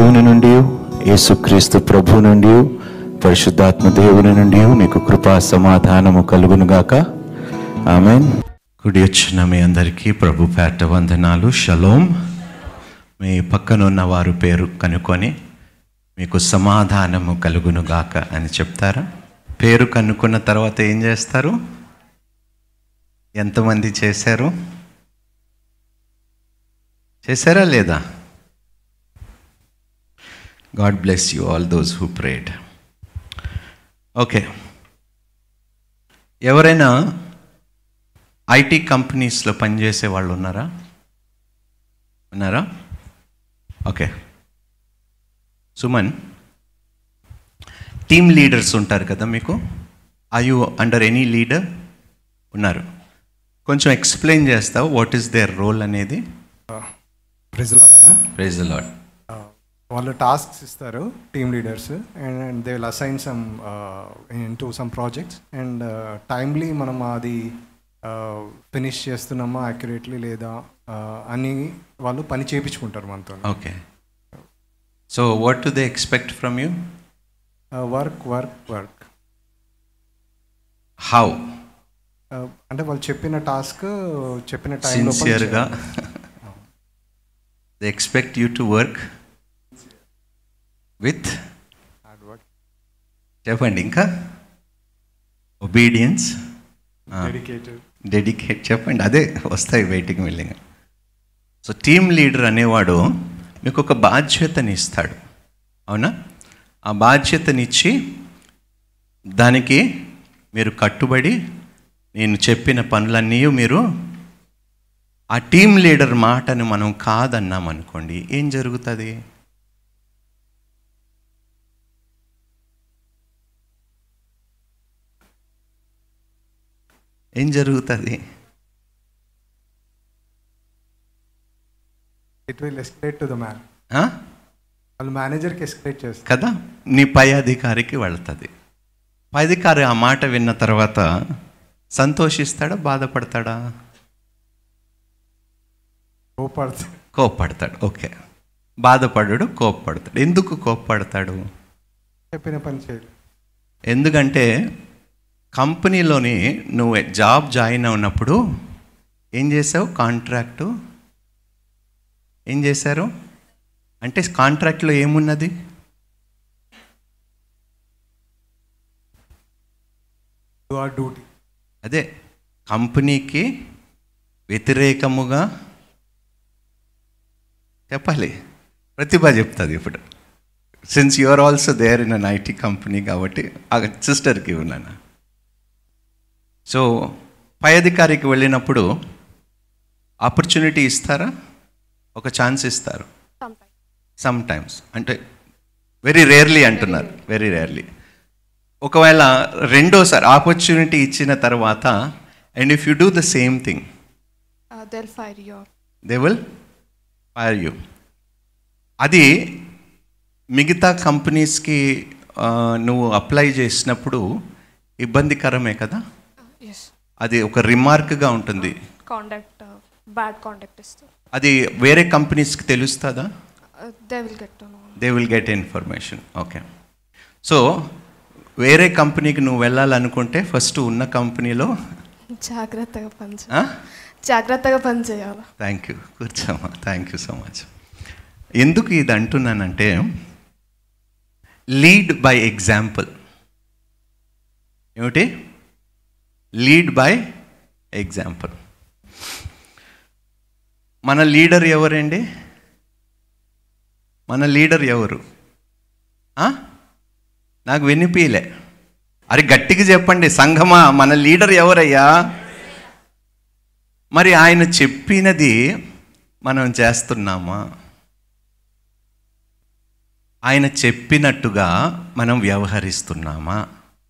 దేవుని నుండి యేసుక్రీస్తు ప్రభు నుండి పరిశుద్ధాత్మ దేవుని నుండి మీకు కృపా సమాధానము కలుగునుగాక ఆమెన్ కుడి వచ్చిన మీ అందరికీ ప్రభు పేట వందనాలు షలోం మీ పక్కన ఉన్న వారు పేరు కనుక్కొని మీకు సమాధానము కలుగునుగాక అని చెప్తారా పేరు కనుక్కున్న తర్వాత ఏం చేస్తారు ఎంతమంది చేశారు చేశారా లేదా God bless you all those who prayed okay ఎవరైనా ఐటీ కంపెనీస్లో పనిచేసే వాళ్ళు ఉన్నారా ఉన్నారా ఓకే సుమన్ టీమ్ లీడర్స్ ఉంటారు కదా మీకు I you under any leader ఉన్నారు కొంచెం ఎక్స్ప్లెయిన్ చేస్తావు వాట్ ఈస్ దేర్ రోల్ అనేది ప్రెజలాడనా ప్రైజ్ లాడ్ వాళ్ళు టాస్క్స్ ఇస్తారు team leaders and they will assign some into some projects and timely మనం అది ఫినిష్ చేస్తున్నామా యాక్యురేట్లీ లేదా uh, అని వాళ్ళు పని చేయించుకుంటారు మనతో okay so what do they expect from you work work work how అంటే వాళ్ళు చెప్పిన టాస్క్ చెప్పిన టైం సిన్సియర్గా they expect you to work with hard work చెప్పండి ఇంకా ఒబీడియన్స్ డెడికేటెడ్ డెడికేట్ చెప్పండి అదే వస్తాయి బయటికి వెళ్ళింగా సో టీమ్ లీడర్ అనేవాడు మీకు ఒక బాధ్యతని ఇస్తాడు అవునా ఆ బాధ్యతనిచ్చి దానికి మీరు కట్టుబడి నేను చెప్పిన పనులన్నీ మీరు ఆ టీమ్ లీడర్ మాటను మనం కాదన్నాం అనుకోండి ఏం జరుగుతుంది ఏం జరుగుతుంది it will escalate to the man ఆ? వాళ్ళు మేనేజర్కి ఎస్కలేట్ చేస్తారు కదా నీ పై అధికారికి వెళ్తుంది పై అధికారి ఆ మాట విన్న తర్వాత సంతోషిస్తాడా బాధపడతాడా కోపడుతుంది కోప్పడతాడు ఓకే బాధపడడు కోప్పడతాడు ఎందుకు కోప్పడతాడు చెప్పిన పని చేయలేదు ఎందుకంటే కంపెనీలోని నువ్వు జాబ్ జాయిన్ అవునప్పుడు ఏం చేసావు కాంట్రాక్టు ఏం చేశారు అంటే కాంట్రాక్ట్లో ఏమున్నది డూ ఆర్ డ్యూటీ అదే కంపెనీకి వ్యతిరేకముగా చెప్పాలి ప్రతిభ చెప్తుంది ఇప్పుడు since you are also there in an IT company కాబట్టి ఆ సిస్టర్కి ఉన్నాను సో పై అధికారికి వెళ్ళినప్పుడు ఆపర్చునిటీ ఇస్తారా ఒక ఛాన్స్ ఇస్తారు సమ్ టైమ్స్ అంటే వెరీ రేర్లీ అంటున్నారు వెరీ రేర్లీ ఒకవేళ రెండోసారి ఆపర్చునిటీ ఇచ్చిన తర్వాత and if you do the same thing Uh, they'll fire you. They will fire you అది మిగతా కంపెనీస్కి నువ్వు అప్లై చేసినప్పుడు ఇబ్బందికరమే కదా Uh, yes. అది ఒక రిమార్క్గా ఉంటుంది Conduct, uh, bad conduct is there. అది వేరే కంపెనీస్కి తెలుస్తుందా Uh, they will get to know. They will get information okay so వేరే కంపెనీకి నువ్వు వెళ్ళాలనుకుంటే ఫస్ట్ ఉన్న కంపెనీలో జాగ్రత్తగా పని చేయాలి జాగ్రత్తగా పని చేయాలి థ్యాంక్ యూ కూర్చోమ్మా థ్యాంక్ యూ సో మచ్ ఎందుకు ఇది అంటున్నానంటే లీడ్ బై ఎగ్జాంపుల్ ఏమిటి లీడ్ బై ఎగ్జాంపుల్ మన లీడర్ ఎవరండి మన లీడర్ ఎవరు ఆ? నాకు వినిపించలే అరే గట్టిగా చెప్పండి సంఘమా మన లీడర్ ఎవరయ్యా మరి ఆయన చెప్పినది మనం చేస్తున్నామా ఆయన చెప్పినట్టుగా మనం వ్యవహరిస్తున్నామా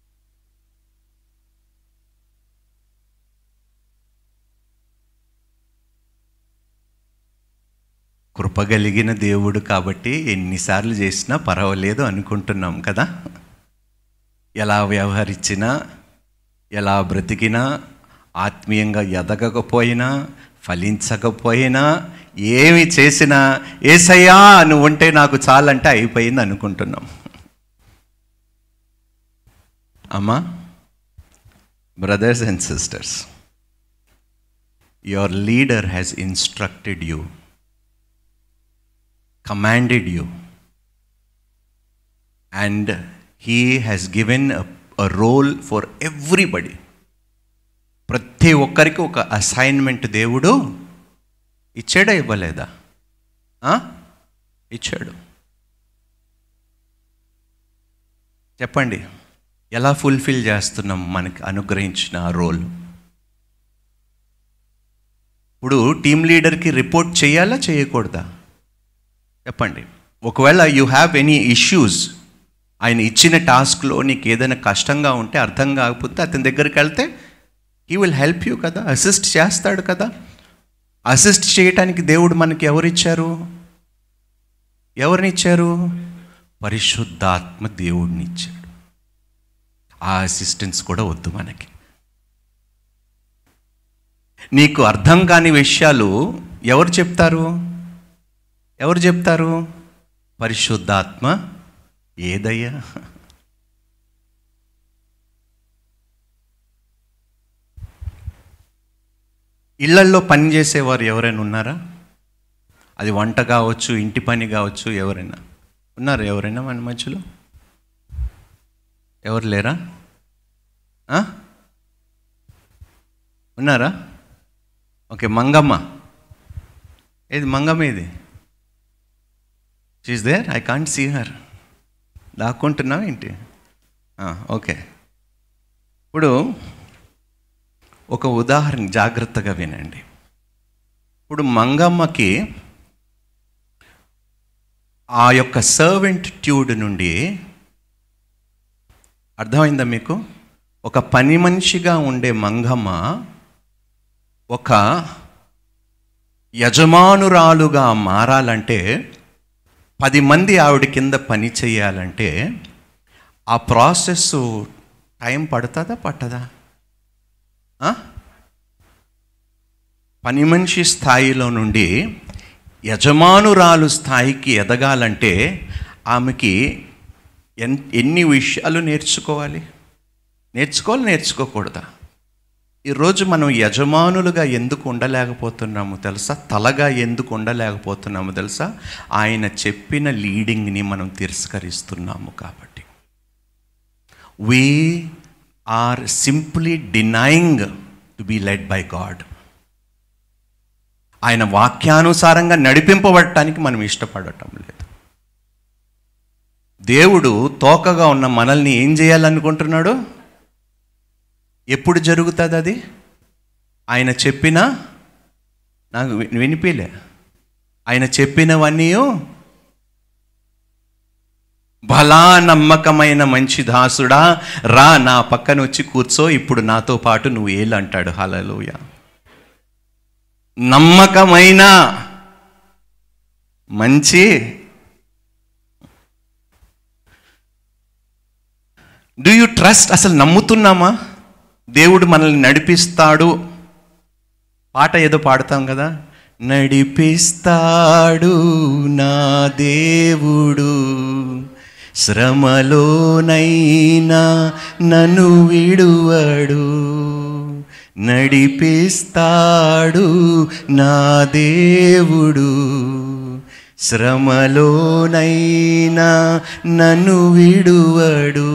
కృపగలిగిన దేవుడు కాబట్టి ఎన్నిసార్లు చేసినా పర్వాలేదు అనుకుంటున్నాం కదా ఎలా వ్యవహరించినా ఎలా బ్రతికినా ఆత్మీయంగా ఎదగకపోయినా ఫలించకపోయినా ఏమి చేసినా ఏసయ్యా నువ్వు ఉంటే నాకు చాలంటే అయిపోయింది అనుకుంటున్నాం అమ్మా brothers and sisters your leader has instructed you commanded you and he has given a, a role for everybody ప్రతి ఒక్కరికి ఒక అసైన్మెంట్ దేవుడు ఇచ్చాడా ఇవ్వలేదా ఆ? ఇచ్చాడు చెప్పండి ఎలా ఫుల్ఫిల్ చేస్తున్నాం మనకి అనుగ్రహించిన ఆ రోల్ ఇప్పుడు టీం లీడర్కి రిపోర్ట్ చేయాలా చేయకూడదా చెప్పండి ఒకవేళ యూ హ్యావ్ ఎనీ ఇష్యూస్ ఆయన ఇచ్చిన టాస్క్లో నీకు ఏదైనా కష్టంగా ఉంటే అర్థం కాకపోతే అతని దగ్గరికి వెళ్తే హీ విల్ హెల్ప్ యూ కదా అసిస్ట్ చేస్తాడు కదా అసిస్ట్ చేయటానికి దేవుడు మనకి ఎవరిచ్చారు ఎవరిని ఇచ్చారు పరిశుద్ధాత్మ దేవుడిని ఇచ్చాడు ఆ అసిస్టెన్స్ కూడా వద్దు మనకి నీకు అర్థం కాని విషయాలు ఎవరు చెప్తారు ఎవరు చెప్తారు పరిశుద్ధాత్మ ఏదయ్యా ఇళ్లల్లో పని చేసేవారు ఎవరైనా ఉన్నారా అది వంట కావచ్చు ఇంటి పని కావచ్చు ఎవరైనా ఉన్నారు ఎవరైనా మన మధ్యలో ఎవరు లేరా ఆ? ఉన్నారా ఓకే మంగమ్మ ఏది మంగమ్మ ఏది she there I can't see her దాక్కుంటున్నావు ఏంటి ఓకే ఇప్పుడు ఒక ఉదాహరణ జాగ్రత్తగా వినండి ఇప్పుడు మంగమ్మకి ఆ యొక్క సర్వెంట్ ట్యూడ్ నుండి అర్థమైందా మీకు ఒక పని మనిషిగా ఉండే మంగమ్మ ఒక యజమానురాలుగా మారాలంటే పది మంది ఆవిడ కింద పని చేయాలంటే ఆ ప్రాసెస్ టైం పడుతుందా పట్టదా ఆ? పని మనిషి స్థాయిలో నుండి యజమానురాలు స్థాయికి ఎదగాలంటే ఆమెకి ఎన్ ఎన్ని విషయాలు నేర్చుకోవాలి నేర్చుకోవాలి నేర్చుకోకూడదా ఈరోజు మనం యజమానులుగా ఎందుకు ఉండలేకపోతున్నాము తెలుసా తలగా ఎందుకు ఉండలేకపోతున్నాము తెలుసా ఆయన చెప్పిన లీడింగ్ని మనం తిరస్కరిస్తున్నాము కాబట్టి we are simply denying to be led by God ఆయన వాక్యానుసారంగా నడిపింపబడటానికి మనం ఇష్టపడటం లేదు దేవుడు తోకగా ఉన్న మనల్ని ఏం చేయాలనుకుంటున్నాడు ఎప్పుడు జరుగుతుంది అది ఆయన చెప్పిన నాకు వి- వినిపిలే ఆయన చెప్పినవన్నీ భలా నమ్మకమైన మంచి దాసుడా రా నా పక్కన వచ్చి కూర్చో ఇప్పుడు నాతో పాటు నువ్వు ఏళ్ళు అంటాడు హలలోయ నమ్మకమైన మంచి డూ యూ ట్రస్ట్ అసలు నమ్ముతున్నామా దేవుడు మనల్ని నడిపిస్తాడు పాట ఏదో పాడతాం కదా నడిపిస్తాడు నా దేవుడు శ్రమలోనైనా నన్ను విడువడు నడిపిస్తాడు నా దేవుడు శ్రమలోనైనా నన్ను విడువడు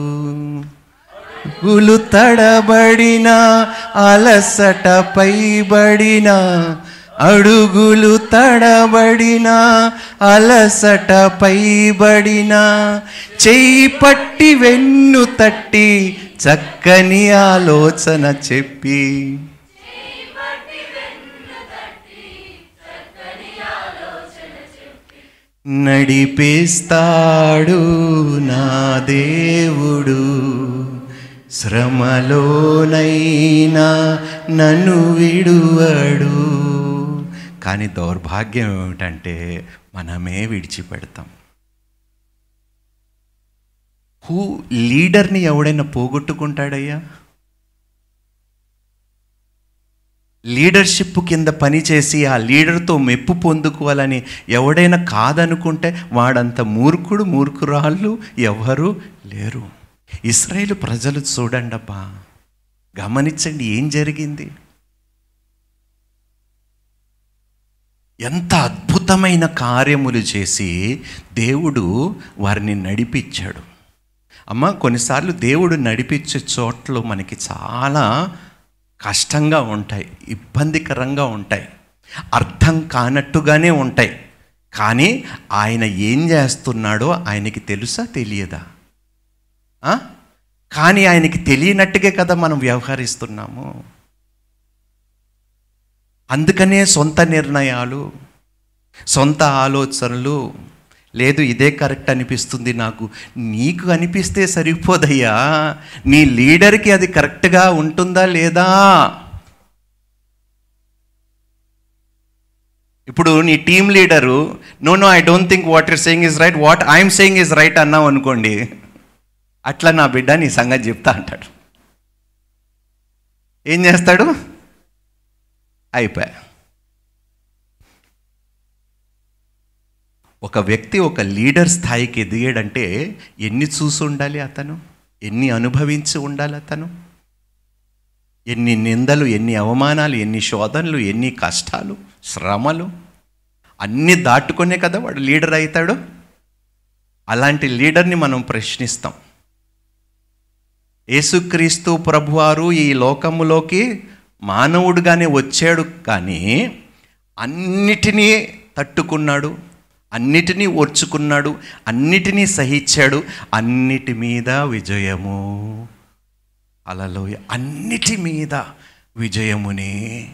గులు తడబడిన అలసట పైబడిన అడుగులు తడబడిన అలసట పైబడిన చెయ్యి పట్టి వెన్ను తట్టి చక్కని ఆలోచన చెప్పి నడిపిస్తాడు నా దేవుడు శ్రమలోనైనా నన్ను విడువడు కానీ దౌర్భాగ్యం ఏమిటంటే మనమే విడిచిపెడతాం హూ లీడర్ని ఎవడైనా పోగొట్టుకుంటాడయ్యా లీడర్షిప్ కింద పనిచేసి ఆ లీడర్తో మెప్పు పొందుకోవాలని ఎవడైనా కాదనుకుంటే వాడంత మూర్ఖుడు మూర్ఖురాళ్ళు ఎవరు లేరు ఇస్రాయేల్ ప్రజలు చూడండి అబ్బా గమనించండి ఏం జరిగింది ఎంత అద్భుతమైన కార్యములు చేసి దేవుడు వారిని నడిపించాడు అమ్మ కొన్నిసార్లు దేవుడు నడిపించే చోట్లు మనకి చాలా కష్టంగా ఉంటాయి ఇబ్బందికరంగా ఉంటాయి అర్థం కానట్టుగానే ఉంటాయి కానీ ఆయన ఏం చేస్తున్నాడో ఆయనకి తెలుసా తెలియదా ఆ? కానీ ఆయనకి తెలియనట్టుగా కదా మనం వ్యవహరిస్తున్నాము అందుకనే సొంత నిర్ణయాలు సొంత ఆలోచనలు లేదు ఇదే కరెక్ట్ అనిపిస్తుంది నాకు నీకు అనిపిస్తే సరిపోదయ్యా నీ లీడర్కి అది కరెక్ట్గా ఉంటుందా లేదా ఇప్పుడు నీ team leader no no I don't think what you're saying is right what I'm saying is right అన్నావు అనుకోండి అట్లా నా బిడ్డ నీ సంగతి చెప్తా అంటాడు ఏం చేస్తాడు అయిపోయా ఒక వ్యక్తి ఒక లీడర్ స్థాయికి ఎదిగాడంటే ఎన్ని చూసి ఉండాలి అతను ఎన్ని అనుభవించి ఉండాలి అతను ఎన్ని నిందలు ఎన్ని అవమానాలు ఎన్ని శోధనలు ఎన్ని కష్టాలు శ్రమలు అన్నీ దాటుకునే కదా వాడు లీడర్ అవుతాడు అలాంటి లీడర్ని మనం ప్రశ్నిస్తాం యేసుక్రీస్తు ప్రభువారు ఈ లోకములోకి మానవుడుగానే వచ్చాడు కానీ అన్నిటినీ తట్టుకున్నాడు అన్నిటినీ ఓర్చుకున్నాడు అన్నిటినీ సహించాడు అన్నిటి మీద విజయము అలలో అన్నిటి మీద విజయముని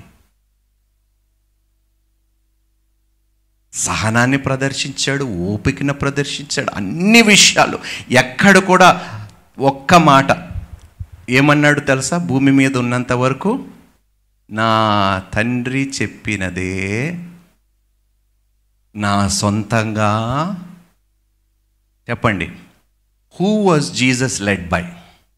సహనాన్ని ప్రదర్శించాడు ఓపికను ప్రదర్శించాడు అన్ని విషయాలు ఎక్కడ కూడా ఒక్క మాట ఏమన్నాడు తెలుసా భూమి మీద ఉన్నంత వరకు నా తండ్రి చెప్పినదే నా సొంతంగా చెప్పండి who was Jesus led by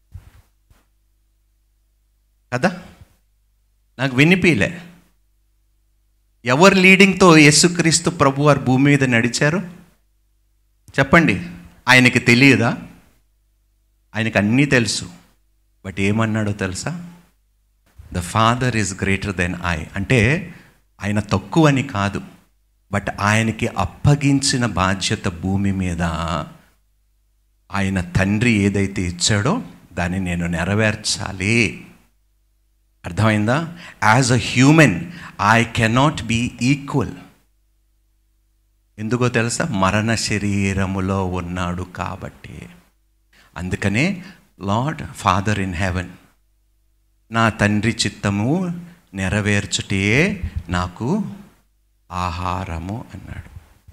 కదా నాకు వినిపిలే ఎవరు లీడింగ్తో యేసుక్రీస్తు ప్రభు వారు భూమి మీద నడిచారు చెప్పండి ఆయనకి తెలియదా ఆయనకి అన్నీ తెలుసు బట్ ఏమన్నాడో తెలుసా the father is greater than I అంటే ఆయన తక్కువని కాదు బట్ ఆయనకి అప్పగించిన బాధ్యత భూమి మీద ఆయన తండ్రి ఏదైతే ఇచ్చాడో దాన్ని నేను నెరవేర్చాలి అర్థమైందా as a human I cannot be equal ఎందుకో తెలుసా మరణ శరీరములో ఉన్నాడు కాబట్టి అందుకనే లార్డ్ ఫాదర్ ఇన్ హెవెన్ నా తండ్రి చిత్తము నెరవేర్చుటే నాకు ఆహారము అన్నాడు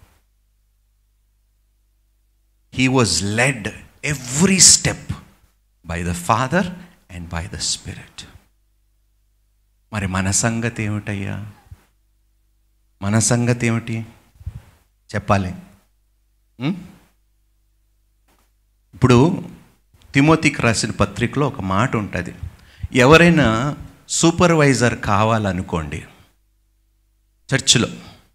he was led every step by the father and by the spirit మరి మన సంగతి ఏమిటయ్యా మన సంగతి ఏమిటి చెప్పాలి ఉం? ఇప్పుడు తిమోతికి రాసిన పత్రికలో ఒక మాట ఉంటుంది ఎవరైనా సూపర్వైజర్ కావాలనుకోండి చర్చిలో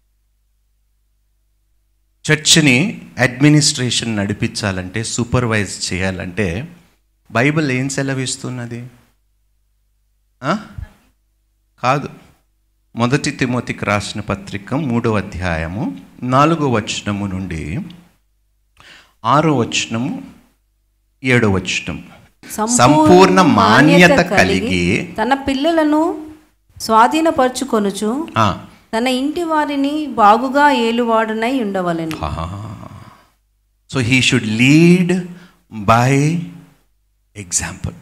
చర్చిని అడ్మినిస్ట్రేషన్ నడిపించాలంటే సూపర్వైజ్ చేయాలంటే బైబిల్ ఏం సెలవిస్తున్నది ఆ? కాదు మొదటి తిమోతికి రాసిన పత్రిక మూడో అధ్యాయము నాలుగో వచనము నుండి ఆరో వచనము ఏడో వచనం సంపూర్ణ మాన్యత కలిగి తన పిల్లలను స్వాధీనపరచుకొనుచు ఆ, తన ఇంటి వారిని బాగుగా ఏలువాడునై ఉండవలెను so he should lead by example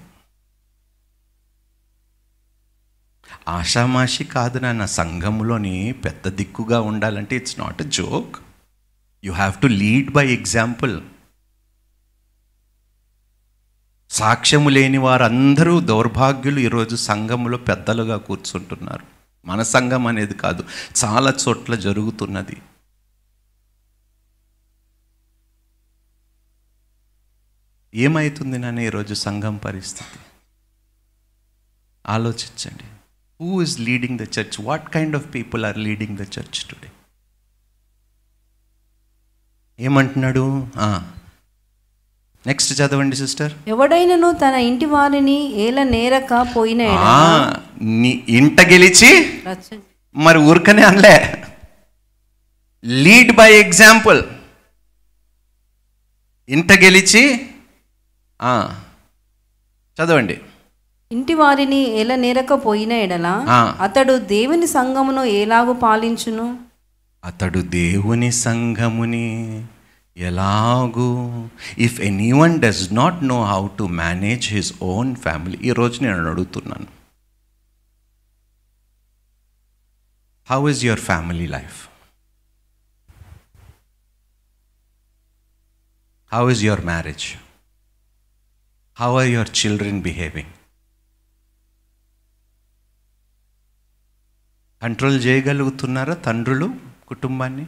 ఆషామాషి కాదు నాన్న సంఘంలోని పెద్ద దిక్కుగా ఉండాలంటే it's not a joke you have to lead by example సాక్ష్యము లేని వారందరూ దౌర్భాగ్యులు ఈరోజు సంఘంలో పెద్దలుగా కూర్చుంటున్నారు మన సంఘం అనేది కాదు చాలా చోట్ల జరుగుతున్నది ఏమవుతుంది నాన్న ఈరోజు సంఘం పరిస్థితి ఆలోచించండి who is leading the church what kind of people are leading the church today ఏమంటున్నాడు నెక్స్ట్ చదవండి సిస్టర్ ఎవడైనను తన ఇంటి వారిని ఏల నేరక పోయిన ఎడల నీ ఇంట గెలిచి రచ్చ- మరి ఊరికనే అనలే లీడ్ బై ఎగ్జాంపుల్ ఇంట గెలిచి ఆ, చదవండి ఇంటి వారిని ఏల నేరక పోయిన ఎడల ఆ. అతడు దేవుని సంఘమును ఏలాగు పాలించును అతడు దేవుని సంఘముని ఎలాగూ if anyone does not know how to manage his own family ఈరోజు నేను అడుగుతున్నాను how is your family life how is your marriage how are your children behaving control చేయగలుగుతున్నారా తండ్రులు కుటుంబాన్ని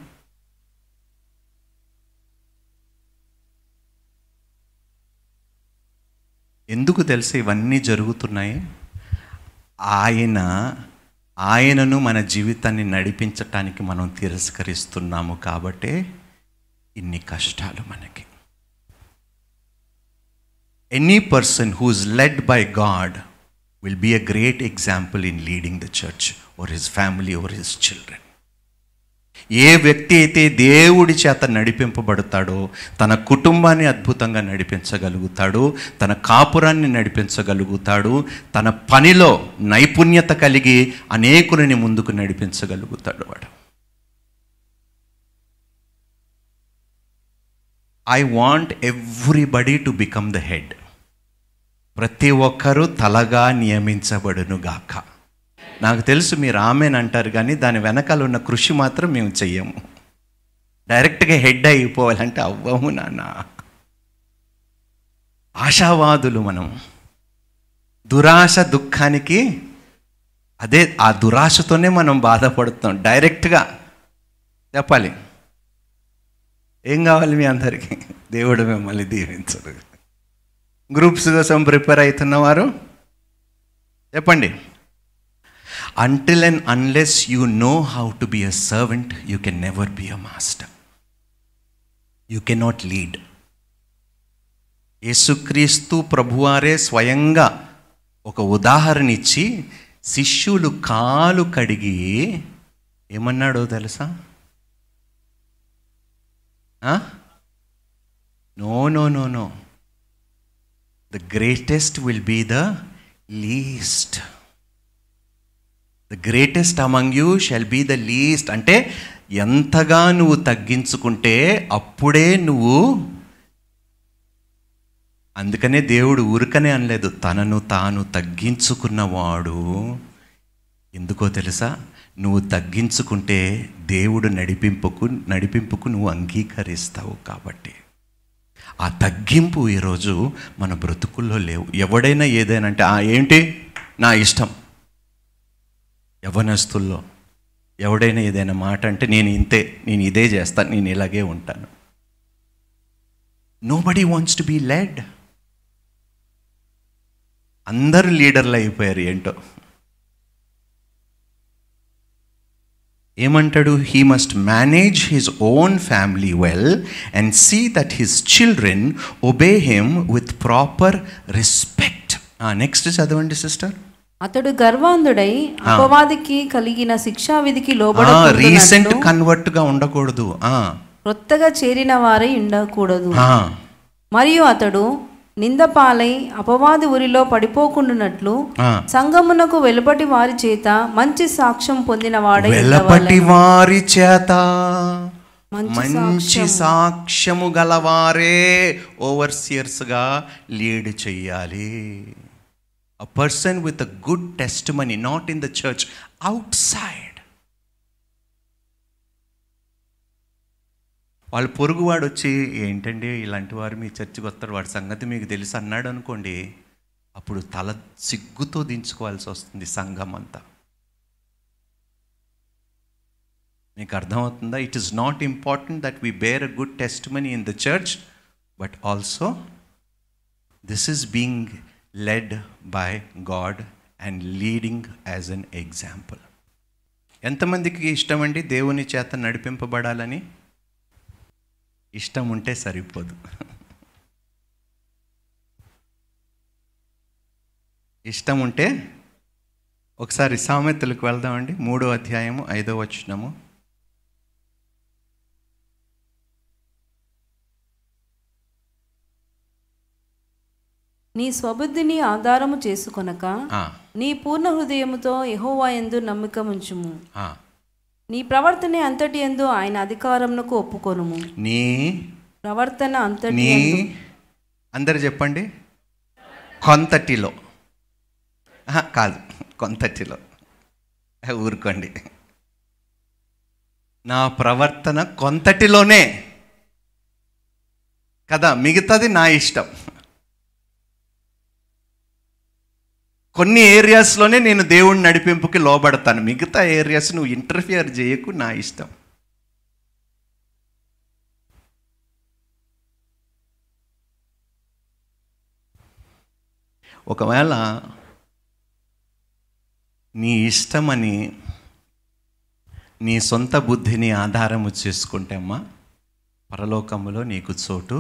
ఎందుకు తెలిసి ఇవన్నీ జరుగుతున్నాయి ఆయన ఆయనను మన జీవితాన్ని నడిపించటానికి మనం తిరస్కరిస్తున్నాము కాబట్టే ఇన్ని కష్టాలు మనకి any person who is led by God will be a great example in leading the church or his family or his children ఏ వ్యక్తి అయితే దేవుడి చేత నడిపింపబడతాడో తన కుటుంబాన్ని అద్భుతంగా నడిపించగలుగుతాడు తన కాపురాన్ని నడిపించగలుగుతాడు తన పనిలో నైపుణ్యత కలిగి అనేకులని ముందుకు నడిపించగలుగుతాడు వాడు I want everybody to become the head ప్రతి ఒక్కరూ తలగా నియమించబడును గాక నాకు తెలుసు మీరు ఆమెన్ అంటారు కానీ దాని వెనకాల ఉన్న కృషి మాత్రం మేము చెయ్యము డైరెక్ట్గా హెడ్ అయిపోవాలంటే అవ్వము నాన్న ఆశావాదులు మనం దురాశ దుఃఖానికి అదే ఆ దురాశతోనే మనం బాధపడుతున్నాం డైరెక్ట్గా చెప్పాలి ఏం కావాలి మీ అందరికీ దేవుడు మిమ్మల్ని దీవించడు గ్రూప్స్ కోసం ప్రిపేర్ అవుతున్నవారు చెప్పండి until and unless you know how to be a servant you can never be a master you cannot lead యేసుక్రీస్తు ప్రభువారే స్వయంగా ఒక ఉదాహరణ ఇచ్చి శిష్యులు కాలు కడిగి ఏమన్నాడో తెలుసా no no no no the greatest will be the least the greatest among you shall be the least అంటే ఎంతగా నువ్వు తగ్గించుకుంటే అప్పుడే నువ్వు అందుకనే దేవుడు ఊరికనే అనలేదు తనను తాను తగ్గించుకున్నవాడు ఎందుకో తెలుసా నువ్వు తగ్గించుకుంటే దేవుడు నడిపింపుకు నడిపింపుకు నువ్వు అంగీకరిస్తావు కాబట్టి ఆ తగ్గింపు ఈరోజు మన బ్రతుకుల్లో లేవు ఎవడైనా ఏదైనా అంటే "ఆ, ఏంటి నా ఇష్టం యవనస్తుల్లో ఎవడైనా ఏదైనా మాట అంటే నేను ఇంతే నేను ఇదే చేస్తాను నేను ఇలాగే ఉంటాను nobody wants to be led అందరు లీడర్లు అయిపోయారు ఏంటో ఏమంటాడు he must manage his own family well and see that his children obey him with proper respect next చదవండి సిస్టర్ అతడు గర్వాంధుడై అపవాదికి కలిగిన శిక్షా విధికి రీసెంట్ లోబడి కన్వర్ట్గా ఉండకూడదు ఆ, క్రొత్తగా చేరిన వారై ఉండకూడదు ఆ. మరియు అతడు నిందపాలై అపవాది ఉరిలో పడిపోకుండానట్లు ఆ. సంగమునకు వెలుపటి వారి చేత మంచి సాక్ష్యం పొందిన వాడై వెలపటి వారి చేత మంచి మంచి సాక్ష్యము గలవారే ఓవర్సియర్స్గా లీడ్ చెయ్యాలి a person with a good testimony not in the church outside వాళ్ళ పొరుగువాడు వచ్చి ఏంటండి ఇలాంటి వారు మీ చర్చికి వస్తారు వాడి సంగతి మీకు తెలుసు అన్నాడు అనుకోండి అప్పుడు తల సిగ్గుతో దించుకోవాల్సి వస్తుంది సంఘం అంతా మీకు అర్థమవుతుందా it is not important that we bear a good testimony in the church but also this is being led by God and leading as an example ఎంతమందికి ఇష్టం అండి దేవుని చేత నడిపింపబడాలని ఇష్టం ఉంటే సరిపోదు ఇష్టం ఉంటే ఒకసారి సామెతలకు వెళ్దామండి మూడో అధ్యాయము ఐదో వచనము నీ స్వబుద్ధిని ఆధారము చేసుకొనక ఆ, నీ పూర్ణ హృదయముతో యెహోవా యందు నమ్మకముంచుము ఆ. నీ ప్రవర్తన అంతటి యందు ఆయన అధికారమునకు ఒప్పుకొనుము నీ ప్రవర్తన అంతటి నీ యందు అందరు చెప్పండి కొంతటిలో ఆహా, కాదు కొంతటిలో ఆ, ఊరుకోండి నా ప్రవర్తన కొంతటిలోనే కదా మిగతాది నా ఇష్టం కొన్ని ఏరియాస్లోనే నేను దేవుడి నడిపింపుకి లోబడతాను మిగతా ఏరియాస్ నువ్వు ఇంటర్ఫియర్ చేయకు నా ఇష్టం ఒకవేళ నీ ఇష్టమని నీ సొంత బుద్ధిని ఆధారము చేసుకుంటే అమ్మా పరలోకములో నీకు చోటు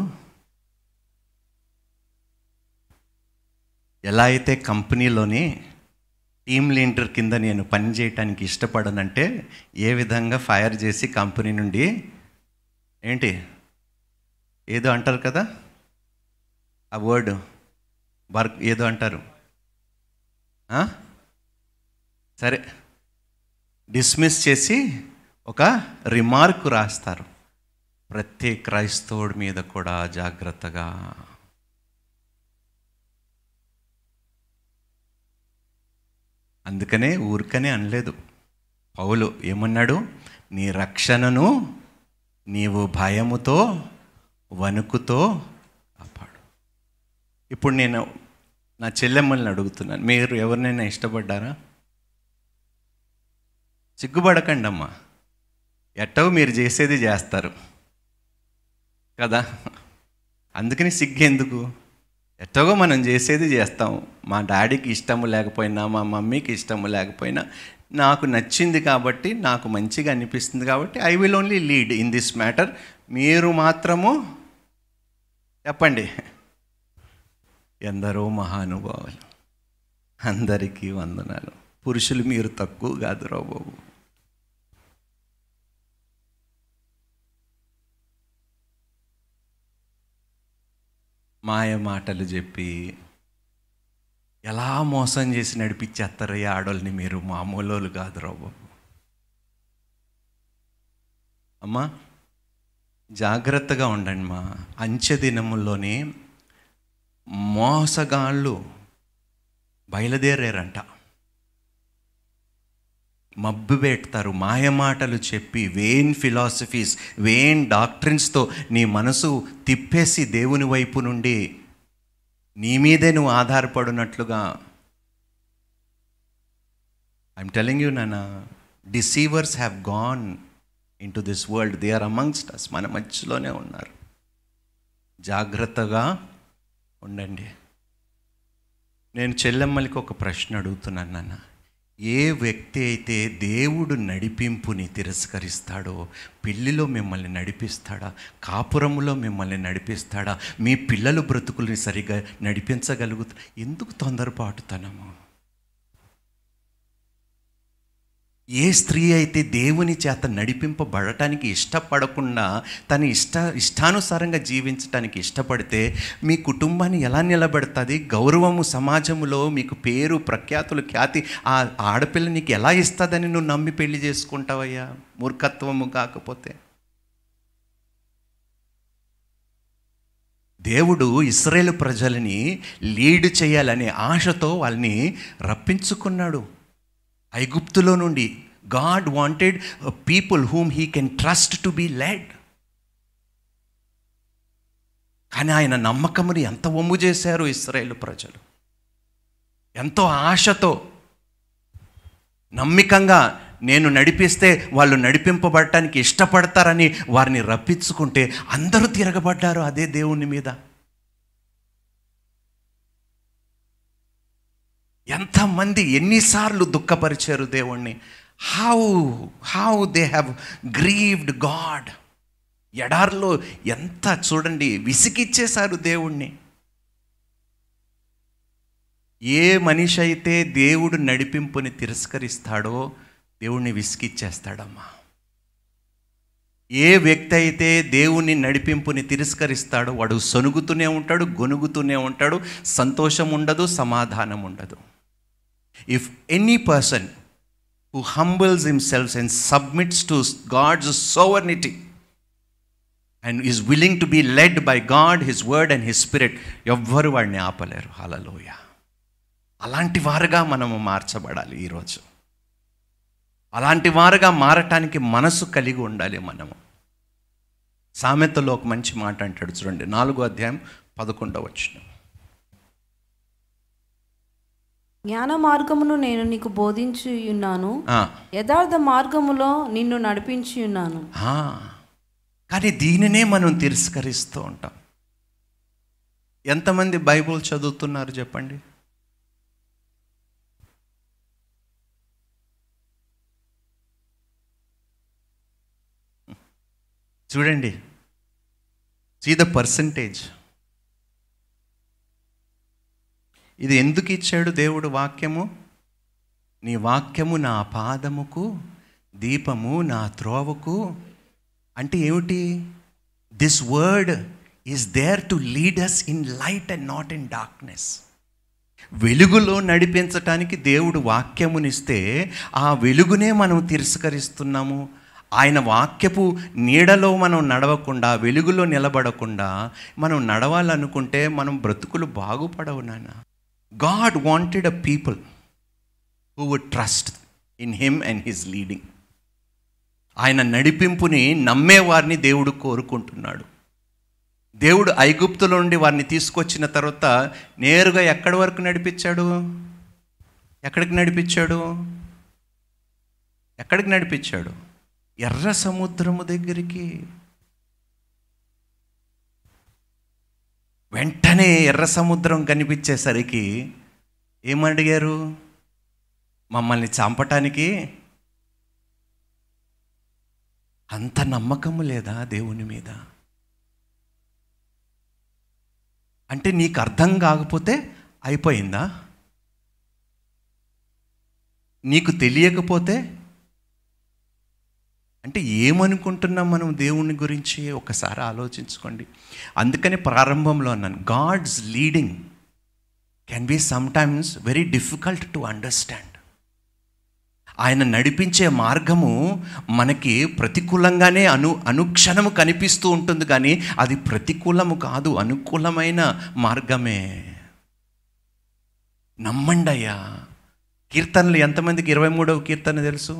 ఎలా అయితే కంపెనీలోని టీమ్ లీడర్ కింద నేను పని చేయటానికి ఇష్టపడనంటే ఏ విధంగా ఫైర్ చేసి కంపెనీ నుండి ఏంటి ఏదో అంటారు కదా ఆ వర్డ్ వర్క్ ఏదో అంటారు ఆ? సరే డిస్మిస్ చేసి ఒక రిమార్క్ రాస్తారు ప్రతి క్రైస్తవుడి మీద కూడా జాగ్రత్తగా అందుకనే ఊరికనే అనలేదు పౌలు ఏమన్నాడు నీ రక్షణను నీవు భయముతో వణుకుతో కాపాడు ఇప్పుడు నేను నా చెల్లెమ్మల్ని అడుగుతున్నాను మీరు ఎవరినైనా ఇష్టపడ్డారా సిగ్గుపడకండి అమ్మా ఎట్టో మీరు చేసేది చేస్తారు కదా అందుకని సిగ్గెందుకు ఎట్టగో మనం చేసేది చేస్తాం మా డాడీకి ఇష్టము లేకపోయినా మా మమ్మీకి ఇష్టము లేకపోయినా నాకు నచ్చింది కాబట్టి నాకు మంచిగా అనిపిస్తుంది కాబట్టి I will only lead in this matter మీరు మాత్రము చెప్పండి ఎందరో మహానుభావులు అందరికీ వందనాలు పురుషులు మీరు తక్కువ కాదు రా బాబు మాయ మాటలు చెప్పి ఎలా మోసం చేసి నడిపించేస్తారు ఈ ఆడోళ్ళని మీరు మామూలు కాదు రా బాబు అమ్మా జాగ్రత్తగా ఉండండి మా అంచె దినముల్లోనే మోసగాళ్ళు బయలుదేరారంట మబ్బు పెడతారు మాయమాటలు చెప్పి వేన్ ఫిలాసఫీస్ వేన్ డాక్ట్రిన్స్తో నీ మనసు తిప్పేసి దేవుని వైపు నుండి నీ మీదే నువ్వు ఆధారపడినట్లుగా ఐఎమ్ టెలింగ్ యూ నాన్న deceivers have gone into this world they are amongst us మన మధ్యలోనే ఉన్నారు జాగ్రత్తగా ఉండండి నేను చెల్లెమ్మలకి ఒక ప్రశ్న అడుగుతున్నాను నాన్న ఏ వ్యక్తి అయితే దేవుడు నడిపింపుని తిరస్కరిస్తాడో పెళ్లిలో మిమ్మల్ని నడిపిస్తాడా కాపురములో మిమ్మల్ని నడిపిస్తాడా మీ పిల్లలు బ్రతుకుల్ని సరిగా నడిపించగలుగుతా ఎందుకు తొందరపాటుతనము ఏ స్త్రీ అయితే దేవుని చేత నడిపింపబడటానికి ఇష్టపడకుండా తన ఇష్ట ఇష్టానుసారంగా జీవించటానికి ఇష్టపడితే మీ కుటుంబాన్ని ఎలా నిలబెడుతుంది గౌరవము సమాజంలో మీకు పేరు ప్రఖ్యాతులు ఖ్యాతి ఆ ఆడపిల్ల నీకు ఎలా ఇస్తుందని నువ్వు నమ్మి పెళ్లి చేసుకుంటావయ్యా మూర్ఖత్వము కాకపోతే దేవుడు ఇస్రాయేల్ ప్రజలని లీడ్ చేయాలనే ఆశతో వాళ్ళని రప్పించుకున్నాడు ఐగుప్తులో నుండి God wanted people whom he can trust to be led కానీ ఆయన నమ్మకముని ఎంత ఒమ్ము చేశారు ఇస్రాయేల్ ప్రజలు ఎంతో ఆశతో నమ్మికంగా నేను నడిపిస్తే వాళ్ళు నడిపింపబడటానికి ఇష్టపడతారని వారిని రప్పించుకుంటే అందరూ తిరగబడ్డారు అదే దేవుని మీద ఎంతమంది ఎన్నిసార్లు దుఃఖపరిచారు దేవుణ్ణి how how they have grieved God ఎడార్లో ఎంత చూడండి విసిగిచ్చేశారు దేవుణ్ణి ఏ మనిషి అయితే దేవుడు నడిపింపుని తిరస్కరిస్తాడో దేవుణ్ణి విసిగిచ్చేస్తాడమ్మా ఏ వ్యక్తి అయితే దేవుని నడిపింపుని తిరస్కరిస్తాడో వాడు సొనుగుతూనే ఉంటాడు గొనుగుతూనే ఉంటాడు సంతోషం ఉండదు సమాధానం ఉండదు if any person who humbles himself and submits to God's sovereignty and is willing to be led by God his word and his spirit ఎవ్వరు వాడిని ఆపలేరు హలలోయ అలాంటి వారుగా మనము మార్చబడాలి ఈరోజు అలాంటి వారుగా మారటానికి మనసు కలిగి ఉండాలి మనము సామెతలో ఒక మంచి మాట అంటాడు చూడండి నాలుగో అధ్యాయం పదకొండవ వచ్చిన జ్ఞాన మార్గమును నేను నీకు బోధించి ఉన్నాను యథార్థ మార్గములో నిన్ను నడిపించి ఉన్నాను కానీ దీనినే మనం తిరస్కరిస్తూ ఉంటాం ఎంతమంది బైబుల్ చదువుతున్నారు చెప్పండి చూడండి సీ ద పర్సంటేజ్ ఇది ఎందుకు ఇచ్చాడు దేవుడు వాక్యము నీ వాక్యము నా పాదముకు దీపము నా త్రోవకు అంటే ఏమిటి this word is there to lead us in light and not in darkness వెలుగులో నడిపించటానికి దేవుడు వాక్యమునిస్తే ఆ వెలుగునే మనం తిరస్కరిస్తున్నాము ఆయన వాక్యపు నీడలో మనం నడవకుండా వెలుగులో నిలబడకుండా మనం నడవాలనుకుంటే మనం బ్రతుకులు బాగుపడవు నాన్న God wanted a people who would trust in him and his leading ఆయన నడిపింపుని నమ్మేవారిని దేవుడు కోరుకుంటున్నాడు దేవుడు ఐగుప్తుల నుండి వారిని తీసుకొచ్చిన తర్వాత నేరుగా ఎక్కడి వరకు నడిపించాడు ఎక్కడికి నడిపించాడు ఎక్కడికి నడిపించాడు ఎర్ర సముద్రము దగ్గరికి వెంటనే ఎర్ర సముద్రం కనిపించేసరికి ఏమడిగారు మమ్మల్ని చంపటానికి అంత నమ్మకము లేదా దేవుని మీద అంటే నీకు అర్థం కాకపోతే అయిపోయిందా నీకు తెలియకపోతే అంటే ఏమనుకుంటున్నాం మనం దేవుని గురించి ఒకసారి ఆలోచించుకోండి అందుకని ప్రారంభంలో అన్నాను God's leading can be sometimes very difficult to understand ఆయన నడిపించే మార్గము మనకి ప్రతికూలంగానే అను అనుక్షణము కనిపిస్తూ ఉంటుంది కానీ అది ప్రతికూలము కాదు అనుకూలమైన మార్గమే నమ్మండి అయ్యా కీర్తనలు ఎంతమందికి ఇరవై మూడవ కీర్తన తెలుసు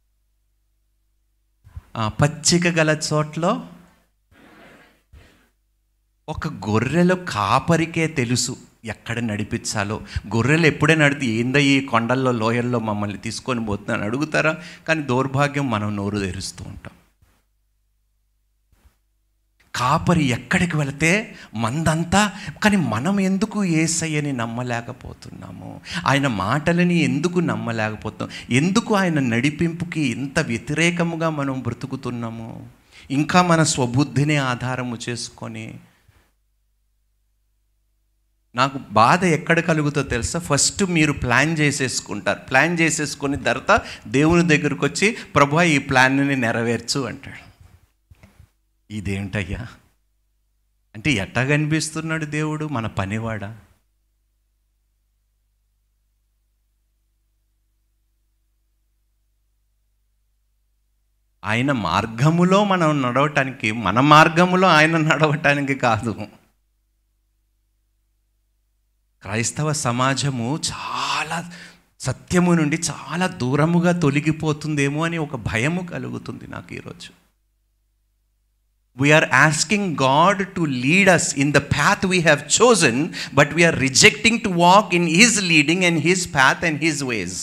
పచ్చిక గల చోట్లో ఒక గొర్రెలు కాపరికే తెలుసు ఎక్కడ నడిపించాలో గొర్రెలు ఎప్పుడే నడిపి ఏందో ఈ కొండల్లో లోయల్లో మమ్మల్ని తీసుకొని పోతున్నాను అడుగుతారా కానీ దౌర్భాగ్యం మనం నోరు తెరుస్తూ ఉంటాం కాపరి ఎక్కడికి వెళితే మందంతా కానీ మనం ఎందుకు ఏసయ్యని నమ్మలేకపోతున్నాము ఆయన మాటలని ఎందుకు నమ్మలేకపోతున్నాం ఎందుకు ఆయన నడిపింపుకి ఇంత వ్యతిరేకముగా మనం బ్రతుకుతున్నాము ఇంకా మన స్వబుద్ధిని ఆధారము చేసుకొని నాకు బాధ ఎక్కడ కలుగుతో తెలుసా ఫస్ట్ మీరు ప్లాన్ చేసేసుకుంటారు ప్లాన్ చేసేసుకుని తర్వాత దేవుని దగ్గరకు వచ్చి ప్రభు ఈ ప్లాన్ని నెరవేర్చు అంటాడు ఇదేంటయ్యా అంటే ఎట్టా కనిపిస్తున్నాడు దేవుడు మన పనివాడా ఆయన మార్గములో మనం నడవటానికి మన మార్గములో ఆయన నడవటానికి కాదు క్రైస్తవ సమాజము చాలా సత్యము నుండి చాలా దూరముగా తొలగిపోతుందేమో అని ఒక భయము కలుగుతుంది నాకు ఈరోజు we're asking God to lead us in the path we have chosen but we're rejecting to walk in his leading and his path and his ways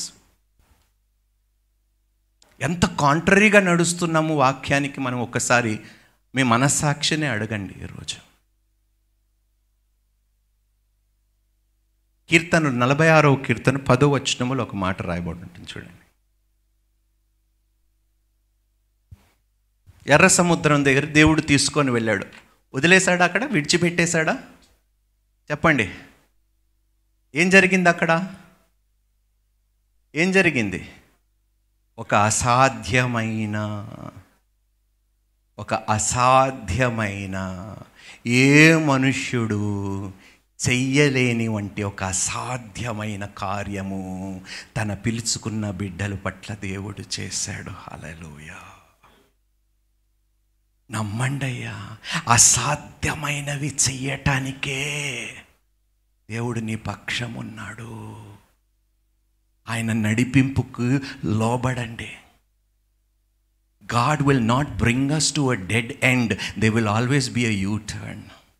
ఎంత కాంట్రరీగా నడుస్తున్నాము వాక్యానికి మనం ఒక్కసారి మీ మనస్సాక్షినే అడగండి ఈరోజు కీర్తన నలభై ఆరవ కీర్తన పదో వచనములో ఒక మాట రాయబడి ఉంటుంది చూడండి ఎర్ర సముద్రం దగ్గర దేవుడు తీసుకొని వెళ్ళాడు వదిలేశాడా అక్కడ విడిచిపెట్టేశాడా చెప్పండి ఏం జరిగింది అక్కడ ఏం జరిగింది ఒక అసాధ్యమైన ఒక అసాధ్యమైన ఏ మనుష్యుడు చెయ్యలేని వంటి ఒక అసాధ్యమైన కార్యము తన పిలుచుకున్న బిడ్డల పట్ల దేవుడు చేశాడు హల్లెలూయా నమ్మండయ్యా అసాధ్యమైనవి చెయ్యటానికే దేవుడు నీ పక్షం ఉన్నాడు ఆయన నడిపింపుకు లోబడండి God will not bring us to a dead end they will always be a U turn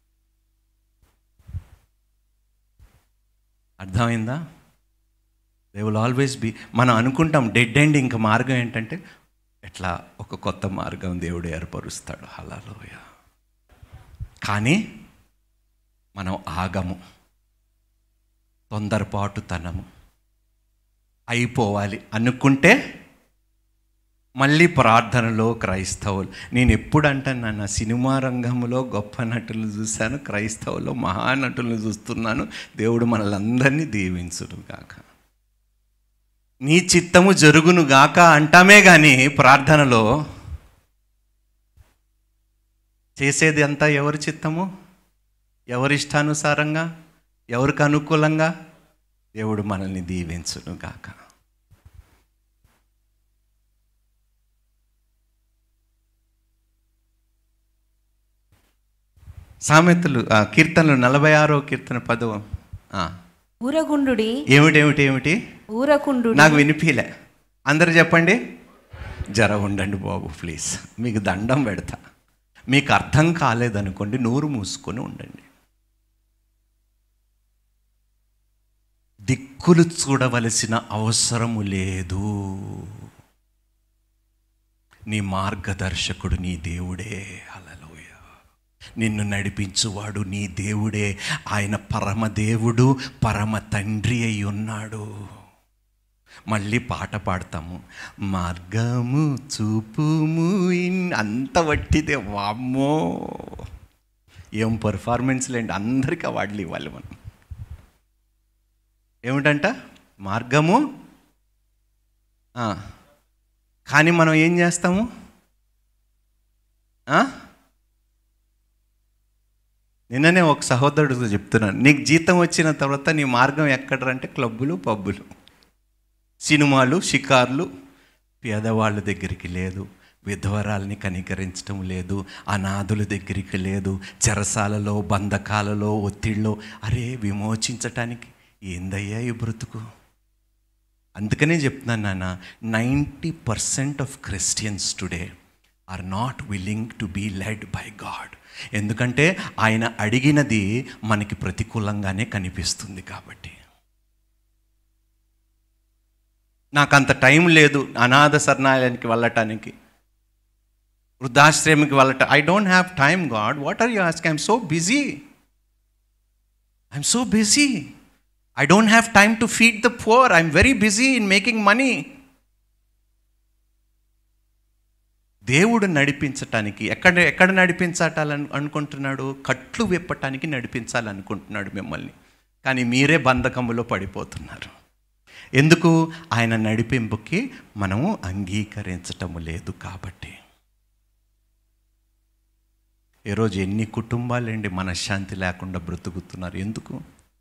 అర్థమైందా దే విల్ ఆల్వేస్ బి మనం అనుకుంటాం డెడ్ ఎండ్ ఇంకా మార్గం ఏంటంటే ఎట్లా ఒక కొత్త మార్గం దేవుడు ఏర్పరుస్తాడు హలాలోయ కానీ మనం ఆగము తొందరపాటుతనము అయిపోవాలి అనుకుంటే మళ్ళీ ప్రార్థనలో క్రైస్తవులు నేను ఎప్పుడు అంటాను నాన్న సినిమా రంగంలో గొప్ప నటులు చూశాను క్రైస్తవులో మహానటులను చూస్తున్నాను దేవుడు మనలందరినీ దీవించును గాక నీ చిత్తము జరుగును గాక అంటామే కానీ ప్రార్థనలో చేసేది అంతా ఎవరి చిత్తము ఎవరి ఇష్టానుసారంగా ఎవరికి అనుకూలంగా దేవుడు మనల్ని దీవించును గాక సామెతలు ఆ, కీర్తనలు నలభై ఆరో కీర్తన పదో ఆ. ఊరగుండుడి ఏమిటి ఏమిటి ఏమిటి ఊరకుండు నాకు వినిపిలే అందరు చెప్పండి జర ఉండండి బాబు ప్లీజ్ మీకు దండం పెడతా మీకు అర్థం కాలేదనుకోండి నోరు మూసుకొని ఉండండి దిక్కులు చూడవలసిన అవసరము లేదు నీ మార్గదర్శకుడు నీ దేవుడే హల్లెలూయ నిన్ను నడిపించువాడు నీ దేవుడే ఆయన పరమ దేవుడు పరమ తండ్రి అయి ఉన్నాడు మళ్ళీ పాట పాడతాము మార్గము చూపుము ఇన్ అంత వట్టిదే వామ్మో ఏం పర్ఫార్మెన్స్లు అండి అందరికీ అవార్డులు ఇవ్వాలి మనం ఏమిటంట మార్గము ఆ, కానీ మనం ఏం చేస్తాము ఆ? నిన్ననే ఒక సహోదరుడు చెప్తున్నాను నీకు జీతం వచ్చిన తర్వాత నీ మార్గం ఎక్కడంటే క్లబ్బులు పబ్బులు సినిమాలు షికార్లు పేదవాళ్ళ దగ్గరికి లేదు విధవరాల్ని కనికరించడం లేదు అనాథుల దగ్గరికి లేదు చెరసాలలో బంధకాలలో ఒత్తిడిలో అరే విమోచించటానికి ఏందయ్యా ఈ బ్రతుకు అందుకనే చెప్తున్నాను నాన్న ninety percent of Christians today are not willing to be led by God ఎందుకంటే ఆయన అడిగినది మనకి ప్రతికూలంగానే కనిపిస్తుంది కాబట్టి నాకు అంత టైం లేదు అనాథ శరణాలయానికి వెళ్ళటానికి వృద్ధాశ్రమంకి వెళ్ళట I don't have time God what are you ask I'm so busy I'm so busy I don't have time to feed the poor I'm very busy in making money దేవుడు నడిపించటానికి ఎక్కడ ఎక్కడ నడిపించాలని అనుకుంటున్నాడు కట్లు విప్పటానికి నడిపించాలనుకుంటున్నాడు మిమ్మల్ని కానీ మీరే బంధకములో పడిపోతున్నారు ఎందుకు ఆయన నడిపింపుకి మనము అంగీకరించటము లేదు కాబట్టి ఈరోజు ఎన్ని కుటుంబాలండి మనశ్శాంతి లేకుండా బ్రతుకుతున్నారు ఎందుకు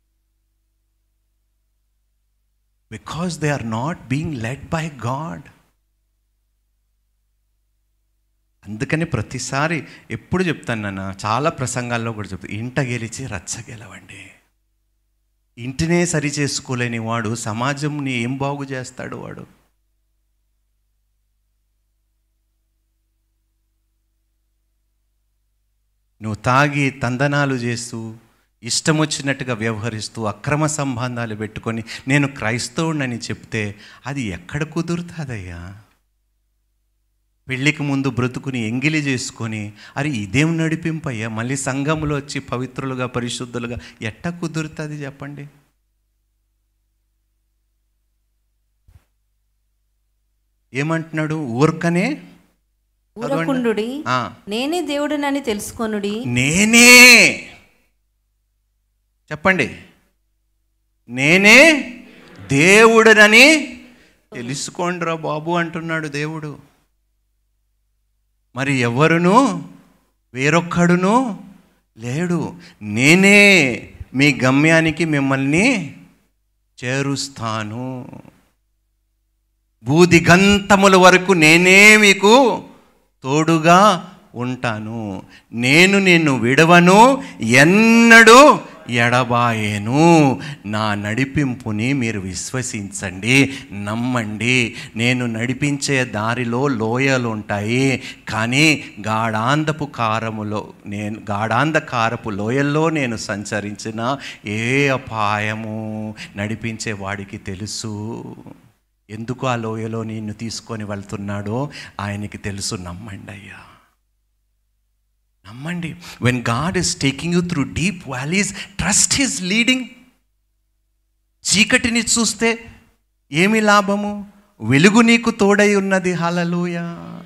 because they are not being led by God అందుకని ప్రతిసారి ఎప్పుడు చెప్తాను నాన్న చాలా ప్రసంగాల్లో కూడా చెప్తాను ఇంట గెలిచి రచ్చ గెలవండి ఇంటినే సరి చేసుకోలేని వాడు సమాజంని ఏం బాగు చేస్తాడు వాడు నువ్వు తాగి తందనాలు చేస్తూ ఇష్టం వచ్చినట్టుగా వ్యవహరిస్తూ అక్రమ సంబంధాలు పెట్టుకొని నేను క్రైస్తవుడినని చెప్తే అది ఎక్కడ కుదురుతుందయ్యా పెళ్ళికి ముందు బ్రతుకుని ఎంగిలి చేసుకొని అరే ఇదేం నడిపింపయ్యా మళ్ళీ సంఘంలో వచ్చి పవిత్రులుగా పరిశుద్ధులుగా ఎట్ట కుదురుతుంది చెప్పండి ఏమంటున్నాడు ఊరకనే ఊరకుండుడి ఆ, నేనే దేవుడినని తెలుసుకొనుడి నేనే చెప్పండి నేనే దేవుడనని తెలుసుకోండిరా బాబు అంటున్నాడు దేవుడు మరి ఎవరును వేరొక్కడును లేడు నేనే మీ గమ్యానికి మిమ్మల్ని చేరుస్తాను భూదిగంతముల వరకు నేనే మీకు తోడుగా ఉంటాను నేను నిన్ను విడవను ఎన్నడూ ఎడబాయేను నా నడిపింపుని మీరు విశ్వసించండి నమ్మండి నేను నడిపించే దారిలో లోయలు ఉంటాయి కానీ గాఢాంధపు కారములో నేను గాఢాంధకారపు లోయల్లో నేను సంచరించిన ఏ అపాయము నడిపించే వాడికి తెలుసు ఎందుకు ఆ లోయలో నిన్ను తీసుకొని వెళ్తున్నాడో ఆయనకి తెలుసు నమ్మండి అయ్యా నమ్మండి when God is taking you through deep valleys trust his leading చీకటిని చూస్తే ఏమి లాభము వెలుగు నీకు తోడై ఉన్నది హలలుయ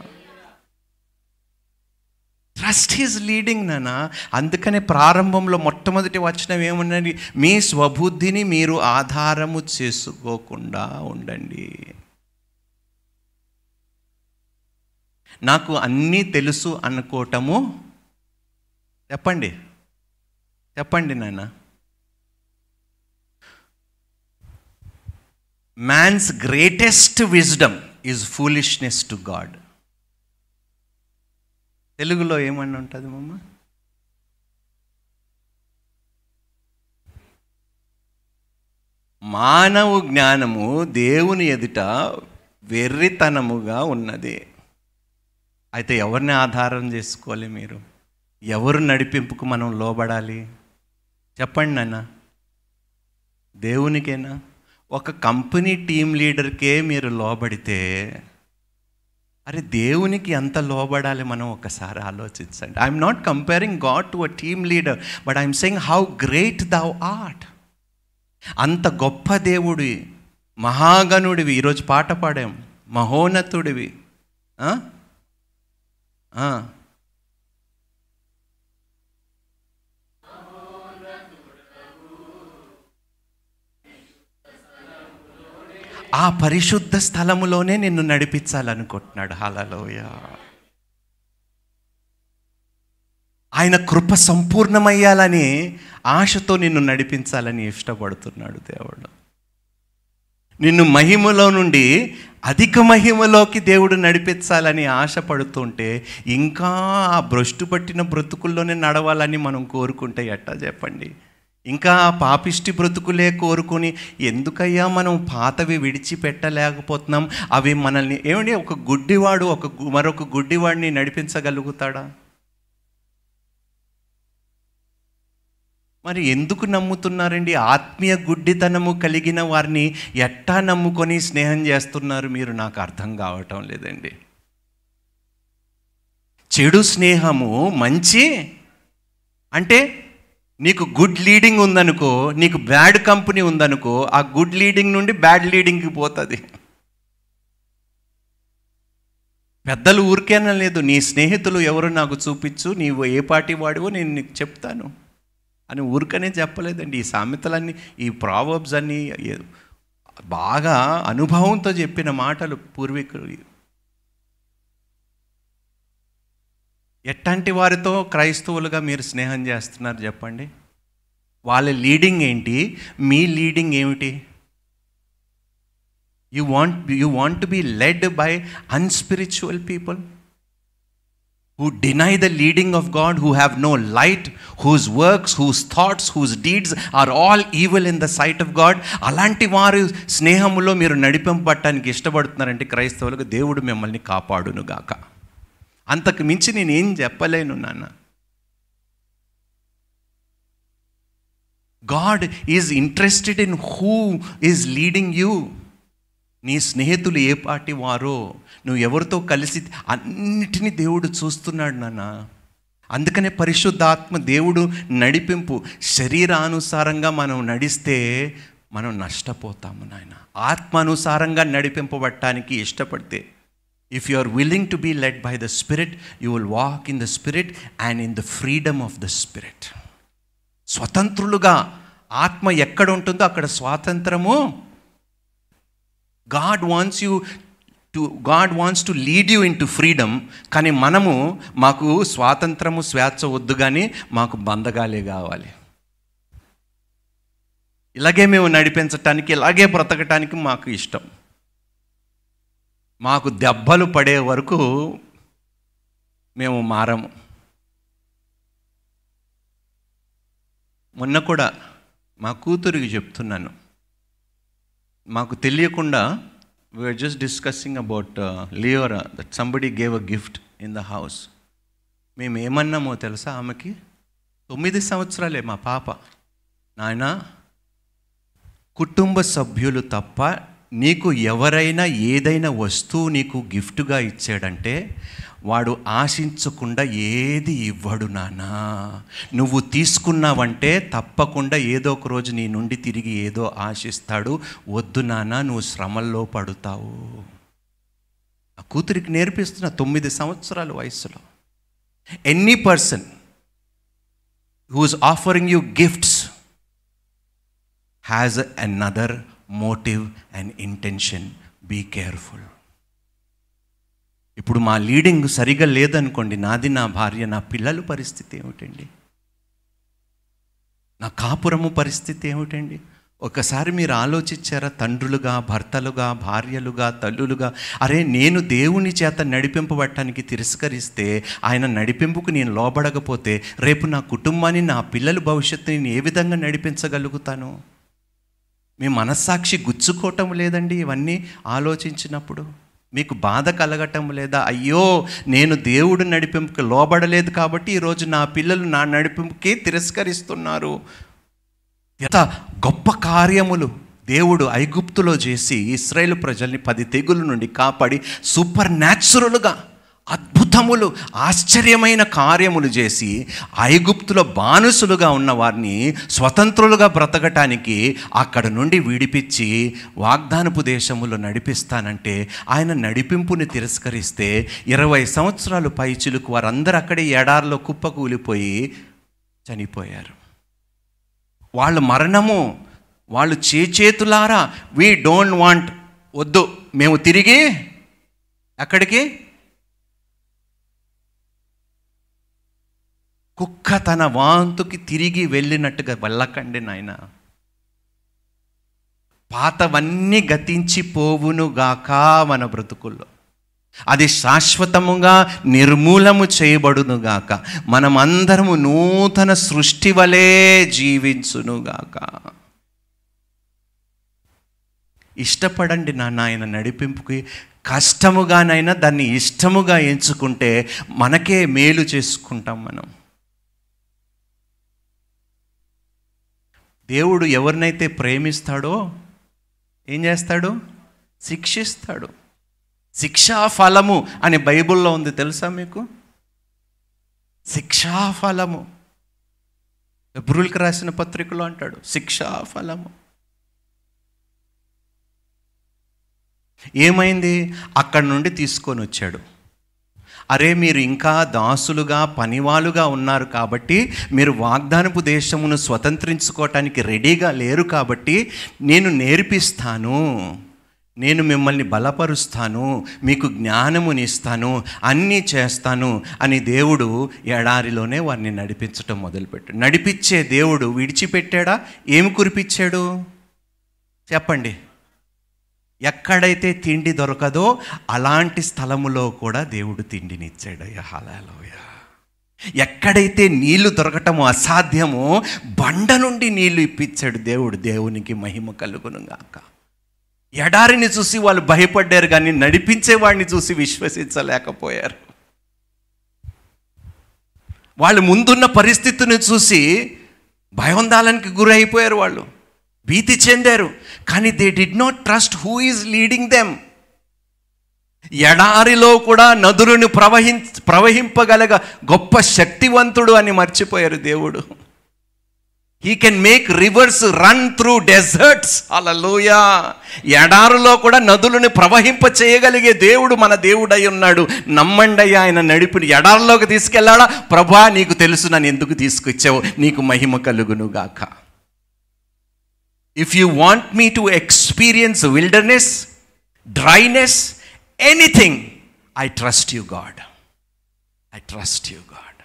ట్రస్ట్ హిజ్ లీడింగ్ నాన్న అందుకనే ప్రారంభంలో మొట్టమొదటి వచనం ఏమున్నది మీ స్వబుద్ధిని మీరు ఆధారము చేసుకోకుండా ఉండండి నాకు అన్నీ తెలుసు అనుకోవటము చెప్పండి చెప్పండి నాన్న man's greatest wisdom is foolishness to God తెలుగులో ఏమని ఉంటుంది మమ్మ మానవ జ్ఞానము దేవుని ఎదుట వెర్రితనముగా ఉన్నది అయితే ఎవరిని ఆధారం చేసుకోవాలి మీరు ఎవరు నడిపింపుకు మనం లోబడాలి చెప్పండి నాన్న దేవునికేనా ఒక కంపెనీ టీం లీడర్కే మీరు లోబడితే అరే దేవునికి ఎంత లోబడాలి మనం ఒకసారి ఆలోచించండి I'm not comparing God to a team leader but I'm saying how great thou art అంత గొప్ప దేవుడి మహాగణుడివి ఈరోజు పాట పాడాం మహోన్నతుడివి ఆ? ఆ. ఆ పరిశుద్ధ స్థలములోనే నిన్ను నడిపించాలనుకుంటున్నాడు హలలోయ ఆయన కృప సంపూర్ణమయ్యాలని ఆశతో నిన్ను నడిపించాలని ఇష్టపడుతున్నాడు దేవుడు నిన్ను మహిమలో నుండి అధిక మహిమలోకి దేవుడు నడిపించాలని ఆశపడుతుంటే ఇంకా ఆ భ్రష్టు పట్టిన బ్రతుకుల్లోనే నడవాలని మనం కోరుకుంటే ఎట్టా చెప్పండి ఇంకా ఆ పాపిష్టి బ్రతుకులే కోరుకొని ఎందుకయ్యా మనం పాతవి విడిచిపెట్టలేకపోతున్నాం అవి మనల్ని ఏమండి ఒక గుడ్డివాడు ఒక గు- మరొక గుడ్డివాడిని నడిపించగలుగుతాడా మరి ఎందుకు నమ్ముతున్నారండి ఆత్మీయ గుడ్డితనము కలిగిన వారిని ఎట్టా నమ్ముకొని స్నేహం చేస్తున్నారు మీరు నాకు అర్థం కావటం లేదండి చెడు స్నేహము మంచి అంటే నీకు గుడ్ లీడింగ్ ఉందనుకో నీకు బ్యాడ్ కంపెనీ ఉందనుకో ఆ గుడ్ లీడింగ్ నుండి బ్యాడ్ లీడింగ్కి పోతుంది పెద్దలు ఊరికేనా లేదు నీ స్నేహితులు ఎవరు నాకు చూపించు నీవు ఏ పార్టీ వాడివో నేను నీకు చెప్తాను అని ఊరికనే చెప్పలేదండి ఈ సామెతలన్నీ ఈ ప్రావర్బ్స్ అన్నీ ఏ- బాగా అనుభవంతో చెప్పిన మాటలు పూర్వీకులు ఎట్లాంటి వారితో క్రైస్తవులుగా మీరు స్నేహం చేస్తున్నారు చెప్పండి వాళ్ళ లీడింగ్ ఏంటి మీ లీడింగ్ ఏమిటి you want you want to be led by unspiritual people who deny the leading of God, who have no light, whose works, whose thoughts, whose deeds are all evil in the sight of God. అలాంటి వారు స్నేహములో మీరు నడిపింపబట్టడానికి ఇష్టపడుతున్నారంటే క్రైస్తవులకు దేవుడు మిమ్మల్ని కాపాడును గాక అంతకు మించి నేనేం చెప్పలేను నాన్న God is interested in who is leading you నీ స్నేహితులు ఏ పాటి వారో నువ్వు ఎవరితో కలిసి అన్నిటినీ దేవుడు చూస్తున్నాడు నాన్న అందుకనే పరిశుద్ధాత్మ దేవుడు నడిపింపు శరీరానుసారంగా మనం నడిస్తే మనం నష్టపోతాము నాయన ఆత్మానుసారంగా నడిపింపబడటానికి ఇష్టపడితే if you are willing to be led by the spirit you will walk in the spirit and in the freedom of the spirit స్వతంత్రులుగా ఆత్మ ఎక్కడ ఉంటుందో అక్కడ స్వాతంత్రము God wants you to God wants to lead you into freedom కానీ మనము మాకు స్వాతంత్రము స్వేచ్ఛ వద్దు కానీ మాకు బంధగాలే కావాలి ఇలాగే మేము నడిపించటానికి ఇలాగే బ్రతకటానికి మాకు ఇష్టం మాకు దెబ్బలు పడే వరకు మేము మారము మొన్న కూడా మా కూతురికి చెప్తున్నాను మాకు తెలియకుండా we're just discussing about Leora that somebody gave a gift in the house మేము ఏమన్నామో తెలుసా ఆమెకి తొమ్మిది సంవత్సరాలే మా పాప నాయన కుటుంబ సభ్యులు తప్ప నీకు ఎవరైనా ఏదైనా వస్తువు నీకు గిఫ్ట్గా ఇచ్చాడంటే వాడు ఆశించకుండా ఏది ఇవ్వడు నానా నువ్వు తీసుకున్నావంటే తప్పకుండా ఏదో ఒక రోజు నీ నుండి తిరిగి ఏదో ఆశిస్తాడు వద్దు నానా నువ్వు శ్రమల్లో పడుతావు ఆ కూతురికి నేర్పిస్తున్న తొమ్మిది సంవత్సరాల వయసులో any person who's offering you gifts has another motive and intention be careful ఇప్పుడు మా లీడింగ్ సరిగా లేదనుకోండి నాది నా భార్య నా పిల్లల పరిస్థితి ఏమిటండి నా కాపురము పరిస్థితి ఏమిటండి ఒకసారి మీరు ఆలోచించారా తండ్రులుగా భర్తలుగా భార్యలుగా తల్లులుగా అరే నేను దేవుని చేత నడిపింపబడటానికి తిరస్కరిస్తే ఆయన నడిపింపుకు నేను లోబడకపోతే రేపు నా కుటుంబాన్ని నా పిల్లల భవిష్యత్తుని నేను ఏ విధంగా నడిపించగలుగుతాను మీ మనస్సాక్షి గుచ్చుకోవటం లేదండి ఇవన్నీ ఆలోచించినప్పుడు మీకు బాధ కలగటం లేదా అయ్యో నేను దేవుడు నడిపింపుకి లోబడలేదు కాబట్టి ఈరోజు నా పిల్లలు నా నడిపింపుకి తిరస్కరిస్తున్నారు ఎంత గొప్ప కార్యములు దేవుడు ఐగుప్తులో చేసి ఇస్రాయేల్ ప్రజల్ని పది తెగుల నుండి కాపాడి సూపర్ న్యాచురల్గా అద్భుతములు ఆశ్చర్యమైన కార్యములు చేసి ఐగుప్తులో బానిసులుగా ఉన్న వారిని స్వతంత్రులుగా బ్రతకటానికి అక్కడ నుండి విడిపించి వాగ్దానపు దేశములో నడిపిస్తానంటే ఆయన నడిపింపుని తిరస్కరిస్తే ఇరవై సంవత్సరాలు పైచిలుకు వారందరూ అక్కడే ఎడారిలో కుప్పకూలిపోయి చనిపోయారు వాళ్ళ మరణము వాళ్ళు చేచేతులారా వీ డోంట్ వాంట్ వద్దు మేము తిరిగి ఎక్కడికి కుక్క తన వాంతుకి తిరిగి వెళ్ళినట్టుగా వెళ్ళకండి నాయన పాతవన్నీ గతించిపోవునుగాక మన బ్రతుకుల్లో అది శాశ్వతముగా నిర్మూలము చేయబడునుగాక మనమందరము నూతన సృష్టి వలె జీవించునుగాక ఇష్టపడండి నా నాయన నడిపింపుకి కష్టముగానైనా దాన్ని ఇష్టముగా ఎంచుకుంటే మనకే మేలు చేసుకుంటాం మనం దేవుడు ఎవరినైతే ప్రేమిస్తాడో ఏం చేస్తాడు శిక్షిస్తాడు శిక్షా ఫలము అని బైబిల్లో ఉంది తెలుసా మీకు శిక్షా ఫలము ఎబ్రుల్కి రాసిన పత్రికలో అంటాడు శిక్షా ఫలము ఏమైంది అక్కడి నుండి తీసుకొని వచ్చాడు అరే మీరు ఇంకా దాసులుగా పనివాలుగా ఉన్నారు కాబట్టి మీరు వాగ్దానపు దేశమును స్వతంత్రించుకోవటానికి రెడీగా లేరు కాబట్టి నేను నేర్పిస్తాను నేను మిమ్మల్ని బలపరుస్తాను మీకు జ్ఞానమునిస్తాను అన్నీ చేస్తాను అని దేవుడు ఎడారిలోనే వారిని నడిపించటం మొదలుపెట్టాడు నడిపించే దేవుడు విడిచిపెట్టాడా ఏమి కురిపించాడు చెప్పండి ఎక్కడైతే తిండి దొరకదో అలాంటి స్థలములో కూడా దేవుడు తిండినిచ్చాడయ్యా హలాలోయ ఎక్కడైతే నీళ్లు దొరకటము అసాధ్యమో బండ నుండి నీళ్లు ఇప్పించాడు దేవుడు దేవునికి మహిమ కలుగునుగాక ఎడారిని చూసి వాళ్ళు భయపడ్డారు కానీ నడిపించేవాడిని చూసి విశ్వసించలేకపోయారు వాళ్ళు ముందున్న పరిస్థితిని చూసి భయోందాలానికి గురైపోయారు వాళ్ళు భీతి చెందారు కానీ they did not trust who is leading them ఎడారిలో కూడా నదులను ప్రవహిం ప్రవహింపగలగ గొప్ప శక్తివంతుడు అని మర్చిపోయారు దేవుడు he can make rivers run through deserts అలలోయ ఎడారులో కూడా నదులను ప్రవహింప చేయగలిగే దేవుడు మన దేవుడై ఉన్నాడు నమ్మండి అయ్యా ఆయన నడిపిని ఎడారిలోకి తీసుకెళ్ళాడా ప్రభా నీకు తెలుసు నన్ను ఎందుకు తీసుకొచ్చావు నీకు మహిమ కలుగును గాక if you want me to experience wilderness dryness anything I trust you God I trust you God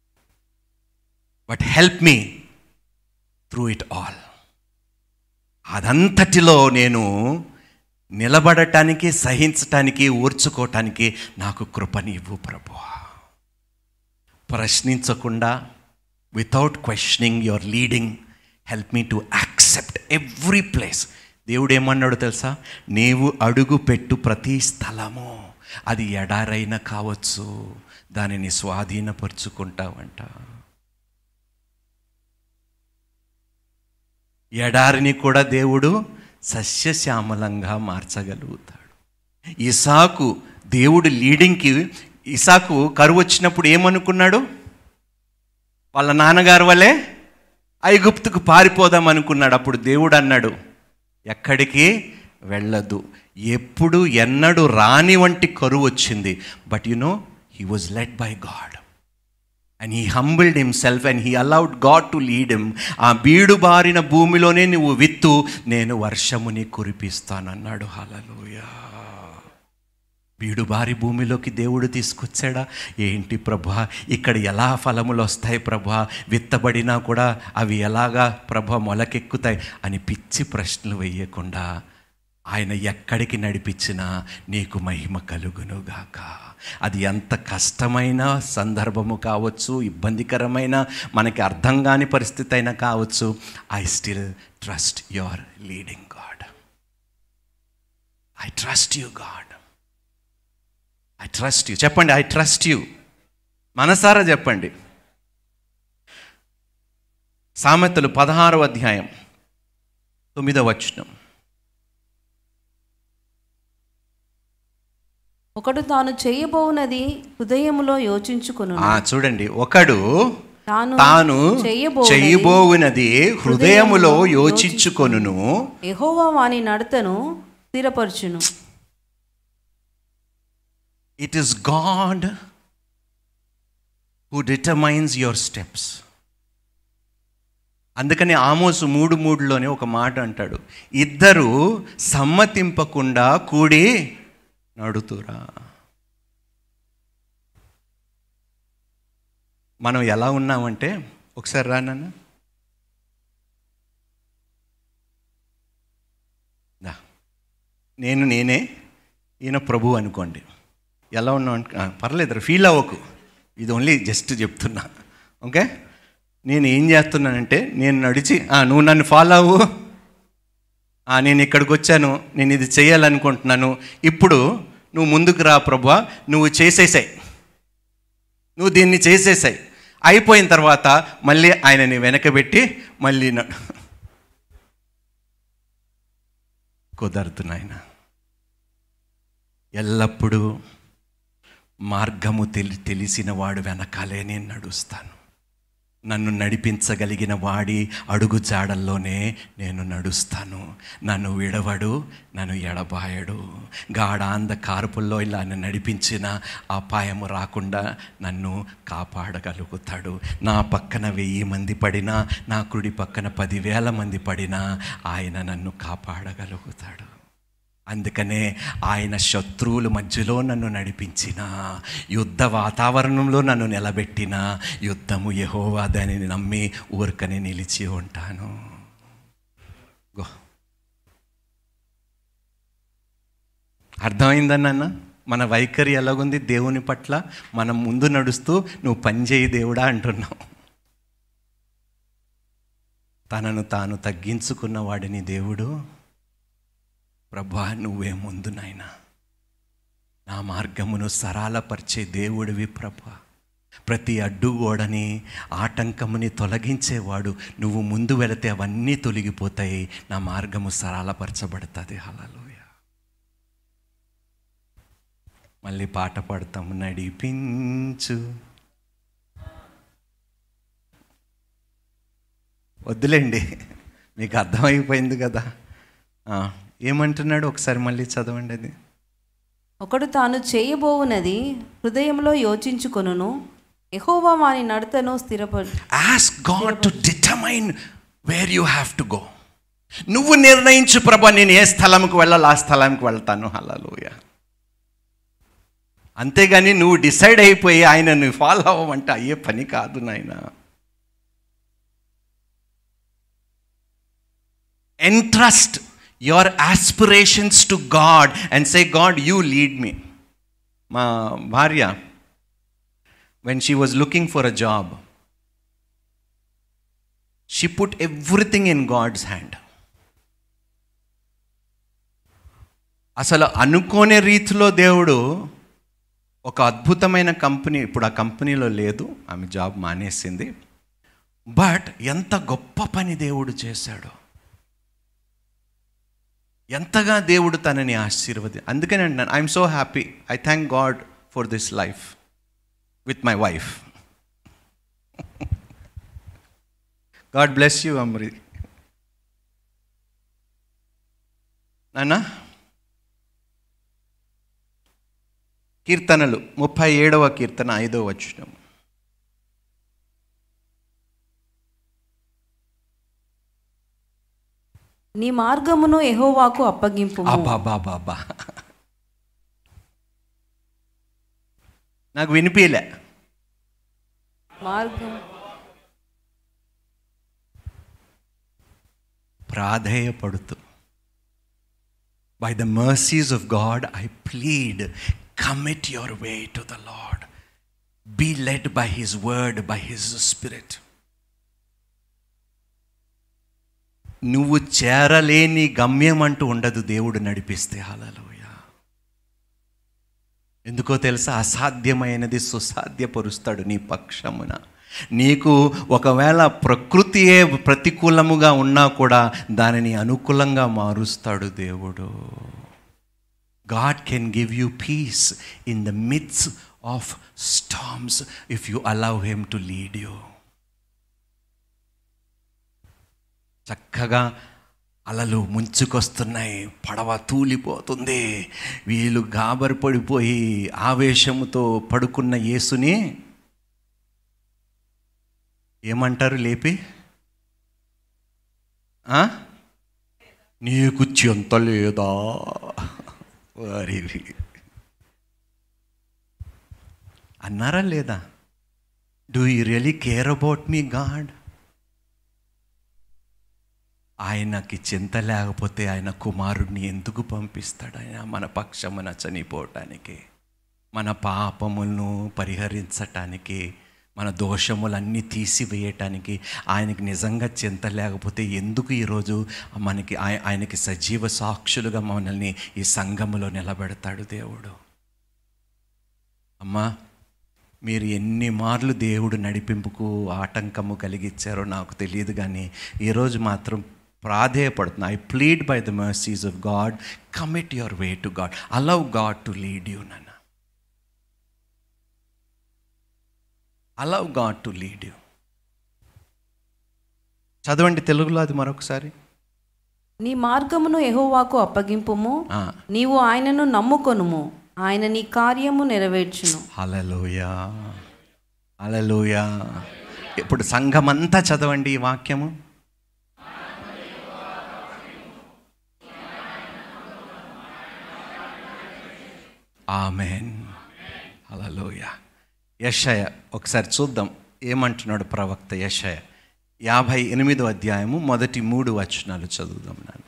but help me through it all అదంతటిలో నేను నిలబడటానికి సహించటానికి ఓర్చుకోవటానికి నాకు కృపని ఇవ్వు ప్రభు ప్రశ్నించకుండా without questioning your leading help me to accept every place దేవుడు ఏమన్నాడు తెలుసా నీవు అడుగు పెట్టు ప్రతి స్థలము అది ఎడారైనా కావచ్చు దానిని స్వాధీనపరుచుకుంటావంట ఎడారిని కూడా దేవుడు సస్యశ్యామలంగా మార్చగలుగుతాడు ఇసాకు దేవుడు లీడింగ్కి ఇసాకు కరువు వచ్చినప్పుడు ఏమనుకున్నాడు వాళ్ళ నాన్నగారు వలె ఐగుప్తుకు పారిపోదాం అనుకున్నాడు అప్పుడు దేవుడు అన్నాడు ఎక్కడికి వెళ్ళదు ఎప్పుడు ఎన్నడు రాని వంటి కరువు వచ్చింది but you know he was led by God and he humbled himself and he allowed God to lead him ఆ బీడు బారిన భూమిలోనే నువ్వు విత్తు నేను వర్షముని కురిపిస్తానన్నాడు హలలోయా బీడుబారి భూమిలోకి దేవుడు తీసుకొచ్చాడా ఏంటి ప్రభా ఇక్కడ ఎలా ఫలములు వస్తాయి ప్రభా విత్తబడినా కూడా అవి ఎలాగా ప్రభా మొలకెక్కుతాయి అని పిచ్చి ప్రశ్నలు వేయకుండా ఆయన ఎక్కడికి నడిపించినా నీకు మహిమ కలుగునుగాక అది ఎంత కష్టమైన సందర్భము కావచ్చు ఇబ్బందికరమైన మనకి అర్థం కాని పరిస్థితి అయినా కావచ్చు I still trust your leading God I trust you God I trust you చెప్పండి ఐ ట్రస్ట్ యూ మనసారా చెప్పండి సామెతలు పదహారవ అధ్యాయం తొమ్మిదవ వచనం ఒకడు తాను చేయబోవునది హృదయములో యోచించుకొను ఆ చూడండి ఒకడు తాను తాను చేయబోవునది చేయబోవునది హృదయములో యోచించుకొనును యెహోవా వాని నడతను స్థిరపరచును it is God who determines your steps అందుకని ఆమోసు మూడు మూడులోనే ఒక మాట అంటాడు ఇద్దరు సమ్మతింపకుండా కూడి నడుతురా మనం ఎలా ఉన్నామంటే ఒకసారి రా నాన్న దా. నేను నేనే ఈయన ప్రభు అనుకోండి ఎలా ఉన్నావు అంటే ఆ, పర్లేదు ఫీల్ అవ్వకు ఇది ఓన్లీ జస్ట్ చెప్తున్నా ఓకే నేను ఏం చేస్తున్నానంటే నేను నడిచి "ఆ, నువ్వు నన్ను ఫాలో అవ్వు "ఆ, నేను ఇక్కడికి వచ్చాను నేను ఇది చేయాలనుకుంటున్నాను ఇప్పుడు నువ్వు ముందుకు రా ప్రభా నువ్వు చేసేసాయి నువ్వు దీన్ని చేసేసాయి అయిపోయిన తర్వాత మళ్ళీ ఆయనని వెనకబెట్టి మళ్ళీ నడు కుదరదు నాయన ఎల్లప్పుడూ మార్గము తెలి తెలిసిన వాడు వెనకాలే నేను నడుస్తాను నన్ను నడిపించగలిగిన వాడి అడుగు జాడల్లోనే నేను నడుస్తాను నన్ను విడవడు నన్ను ఎడబాయడు గాఢాంధ కార్పుల్లో ఇలా నన్ను నడిపించిన అపాయము రాకుండా నన్ను కాపాడగలుగుతాడు నా పక్కన వెయ్యి మంది పడినా నా కుడి పక్కన పదివేల మంది పడినా ఆయన నన్ను కాపాడగలుగుతాడు అందుకనే ఆయన శత్రువుల మధ్యలో నన్ను నడిపించిన యుద్ధ వాతావరణంలో నన్ను నిలబెట్టిన యుద్ధము యహోవా దానిని నమ్మి ఊరికనే నిలిచి ఉంటాను గో అర్థమైందన్న మన వైఖరి ఎలాగుంది దేవుని పట్ల మనం ముందు నడుస్తూ నువ్వు పని చేయి దేవుడా అంటున్నావు తనను తాను తగ్గించుకున్న వాడిని దేవుడు ప్రభా నువ్వే ముందు నాయనా నా మార్గమును సరళపరిచే దేవుడివి ప్రభా ప్రతి అడ్డుగోడని ఆటంకముని తొలగించేవాడు నువ్వు ముందు వెళితే అవన్నీ తొలగిపోతాయి నా మార్గము సరళపరచబడుతుంది హలలోయ మళ్ళీ పాట పాడతాము నడిపించు వద్దులేండి మీకు అర్థమైపోయింది కదా ఆ, ఏమంటున్నాడు ఒకసారి మళ్ళీ చదవండి అది ఒకడు తాను చేయబోవునది హృదయంలో యోచించుకొనును యెహోవా వాని నడతను స్థిరపడు ask God to determine where you have to go నువ్వు నిర్ణయించు ప్రభా నేను ఏ స్థలంకి వెళ్ళాలి ఆ స్థలానికి వెళ్తాను హల్లెలూయ అంతేగాని నువ్వు డిసైడ్ అయిపోయి ఆయనను ఫాలో అవ్వమంటే అయ్యే పని కాదు నాయన entrust your aspirations to God and say, God, you lead me. మా భార్య when she was looking for a job, she put everything in God's hand. అసలు అనుకోనే రీతిలో దేవుడు ఒక అద్భుతమైన కంపెనీ ఇప్పుడు ఆ కంపెనీలో లేదు ఆమె జాబ్ మానేసింది బట్ ఎంత గొప్ప పని దేవుడు చేశాడు ఎంతగా దేవుడు తనని ఆశీర్వది అందుకని అంటున్నాను I'm so happy I thank God for this life with my wife God bless you అమ్రి నాన్న కీర్తనలు ముప్పై ఏడవ కీర్తన ఐదవ వచ్చిన నీ మార్గమును యెహోవాకు అప్పగింపు అబ్బా బాబా నాకు వినిపించలే మార్గం ప్రాధేయపడుతూ by the mercies of God I plead commit your way to the Lord be led by his word by his spirit నువ్వు చేరలేని గమ్యం అంటూ ఉండదు దేవుడు నడిపిస్తే హలలోయ ఎందుకో తెలుసా అసాధ్యమైనది సుసాధ్యపరుస్తాడు నీ పక్షమున నీకు ఒకవేళ ప్రకృతియే ప్రతికూలముగా ఉన్నా కూడా దానిని అనుకూలంగా మారుస్తాడు దేవుడు God can give you peace in the midst of storms if you allow him to lead you చక్కగా అలలు ముంచుకొస్తున్నాయి పడవ తూలిపోతుంది వీళ్ళు గాబరి పడిపోయి ఆవేశముతో పడుకున్న యేసుని ఏమంటారు లేపి ఆ? నీకు చెంత లేదా వారి అన్నారా లేదా do you really care about me God ఆయనకి చింత లేకపోతే ఆయన కుమారుడిని ఎందుకు పంపిస్తాడు ఆయన మన పక్షమున చనిపోవటానికి మన పాపములను పరిహరించటానికి మన దోషములన్నీ తీసివేయటానికి ఆయనకి నిజంగా చింత లేకపోతే ఎందుకు ఈరోజు మనకి ఆయ- ఆయనకి సజీవ సాక్షులుగా మనల్ని ఈ సంఘములో నిలబెడతాడు దేవుడు అమ్మా మీరు ఎన్ని మార్లు దేవుడు నడిపింపుకు ఆటంకము కలిగించారో నాకు తెలియదు కానీ ఈరోజు మాత్రం ప్రాధేయపడుతున్నా I plead by the mercies of God commit your way to God allow God to lead you నన్న allow God to lead you చదవండి తెలుగులో అది మరొకసారి నీ మార్గమును యెహోవాకు అప్పగింపుము ఆ, నీవు ఆయనను నమ్ముకొనుము ఆయన నీ కార్యము నెరవేర్చును హల్లెలూయా హల్లెలూయా ఇప్పుడు సంఘమంతా చదవండి ఈ వాక్యము ఆమెన్ హల్లెలూయా యషయ ఒకసారి చూద్దాం ఏమంటున్నాడు ప్రవక్త యషయ యాభై ఎనిమిదో అధ్యాయము మొదటి మూడు వచనాలు చదువుదాం నాన్న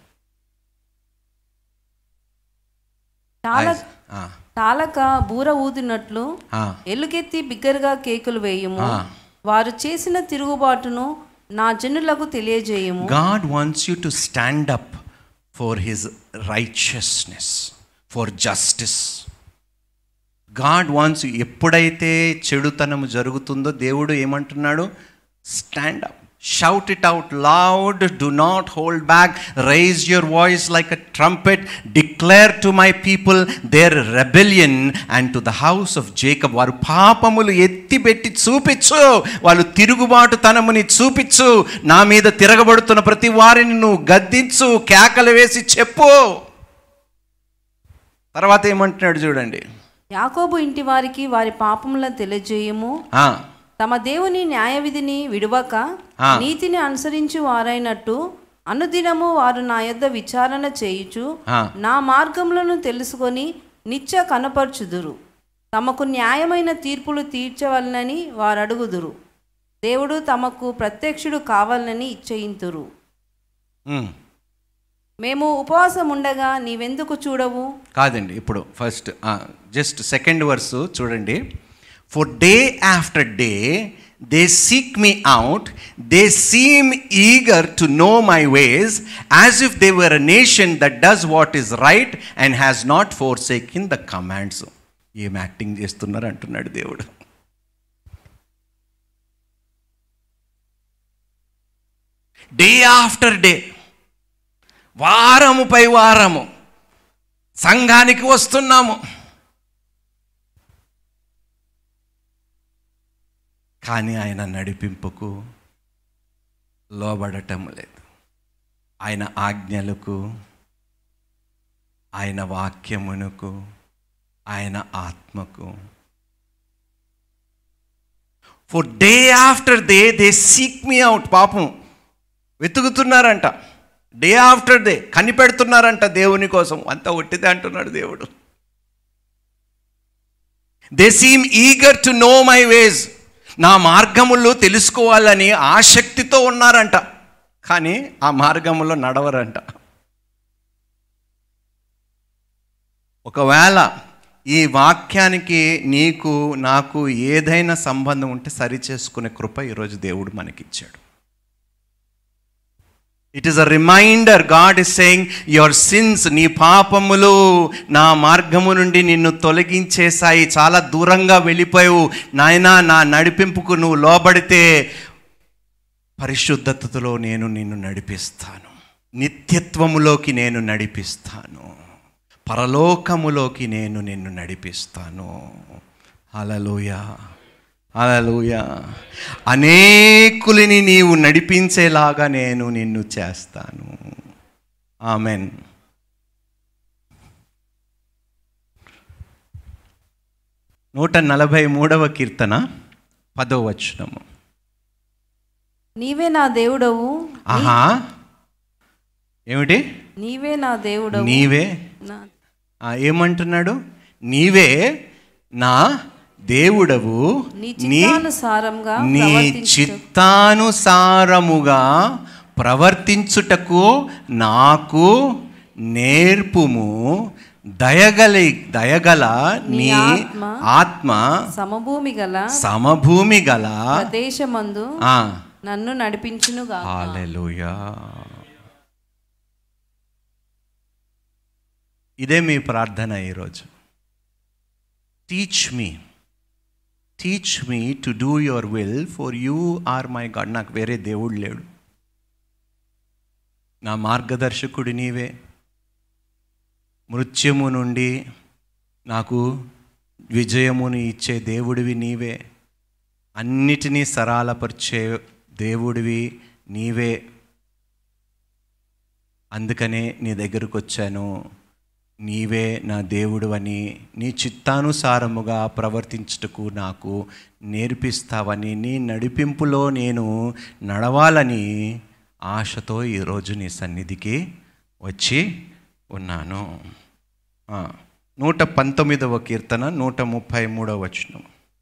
తాళ ఆ, తాళక బూర ఊదినట్లు ఆ. ఎలుగెత్తి బిగ్గరగా కేకులు వేయుము ఆ. వారు చేసిన తిరుగుబాటును నా జనులకు తెలియజేయము God wants you to stand up for His righteousness, for justice. God wants ఎప్పుడైతే చెడుతనం జరుగుతుందో దేవుడు ఏమంటున్నాడు stand up Shout it out loud. Do not hold back. Raise your voice like a trumpet. Declare to my people their rebellion and to the house of Jacob. వారు పాపములు ఎత్తిపెట్టి చూపించు వాళ్ళు తిరుగుబాటు తనముని చూపించు నా మీద తిరగబడుతున్న ప్రతి వారిని నువ్వు గద్దించు కేకలు వేసి చెప్పు తర్వాత ఏమంటున్నాడు చూడండి యాకోబు ఇంటి వారికి వారి పాపములను తెలియజేయము ఆ, తమ దేవుని న్యాయ విధిని విడువక ఆ. నీతిని అనుసరించి వారైనట్టు అనుదినము వారు నా యొద్ద విచారణ చేయుచు ఆ. నా మార్గములను తెలుసుకొని నిత్య కనపరచుదురు తమకు న్యాయమైన తీర్పులు తీర్చవలనని వారు అడుగుదురు దేవుడు తమకు ప్రత్యక్షుడు కావాలని ఇచ్చయింతురు ఉమ్. మేము ఉపవాసం ఉండగా నీవెందుకు చూడవు కాదండి ఇప్పుడు ఫస్ట్ జస్ట్ సెకండ్ వర్స్ చూడండి for day after day they seek me out they seem eager to know my ways as if they were a nation that does what is right and has not forsake in the commands ఏం acting చేస్తున్నారు అంటున్నాడు దేవుడు day after day వారముపై వారము సంఘానికి వస్తున్నాము కానీ ఆయన నడిపింపుకు లోబడటం లేదు ఆయన ఆజ్ఞలకు ఆయన వాక్యమునకు ఆయన ఆత్మకు for day after day they seek me out పాపం వెతుకుతున్నారంట డే ఆఫ్టర్ డే కనిపెడుతున్నారంట దేవుని కోసం అంత ఒట్టిదే అంటున్నాడు దేవుడు they seem eager to know my ways నా మార్గములు తెలుసుకోవాలని ఆసక్తితో ఉన్నారంట కానీ ఆ మార్గములో నడవరంట ఒకవేళ ఈ వాక్యానికి నీకు నాకు ఏదైనా సంబంధం ఉంటే సరి చేసుకునే కృప ఈరోజు దేవుడు మనకిచ్చాడు it is a reminder God is saying your sins నీ పాపములు నా మార్గము నుండి నిన్ను తొలగించేశాయి చాలా దూరంగా వెళ్ళిపోయావు నాయనా నా నడిపింపుకు నువ్వు లోబడితే పరిశుద్ధతలో నేను నిన్ను నడిపిస్తాను నిత్యత్వములోకి నేను నడిపిస్తాను పరలోకములోకి నేను నిన్ను నడిపిస్తాను హలలోయ హలలోయ అనేకులని నీవు నడిపించేలాగా నేను నిన్ను చేస్తాను ఆమెన్ నూట నలభై మూడవ కీర్తన పదో వచనము నీవే నా దేవుడవు ఆహా ఏమిటి నీవే నా దేవుడవు నీవే నా ఆ, ఏమంటున్నాడు నీవే నా దేవుడవు నీ నీ చిత్తానుసారంగా నీ ప్రవర్తించుటకు చిత్తానుసారముగా ప్రవర్తించుటకు నాకు నేర్పుము దయగలి దయగల నీ నీ ఆత్మ ఆత్మ సమభూమి గల సమభూమి గల ప్రదేశమందు ఆ, నన్ను నడిపించునుగా హల్లెలూయా ఇదే మీ ప్రార్థన ఈరోజు teach me teach me to do your will for you are my God నాకు వేరే దేవుడు లేడు నా మార్గదర్శకుడు నీవే మృత్యము నుండి నాకు విజయమును ఇచ్చే దేవుడివి నీవే అన్నిటినీ సరళపరిచే దేవుడివి నీవే అందుకనే నీ దగ్గరకు వచ్చాను నీవే నా దేవుడు అని నీ చిత్తానుసారముగా ప్రవర్తించుటకు నాకు నేర్పిస్తావని నీ నడిపింపులో నేను నడవాలని ఆశతో ఈరోజు నీ సన్నిధికి వచ్చి ఉన్నాను ఆ, నూట పంతొమ్మిదవ కీర్తన నూట ముప్పై మూడవ వచనం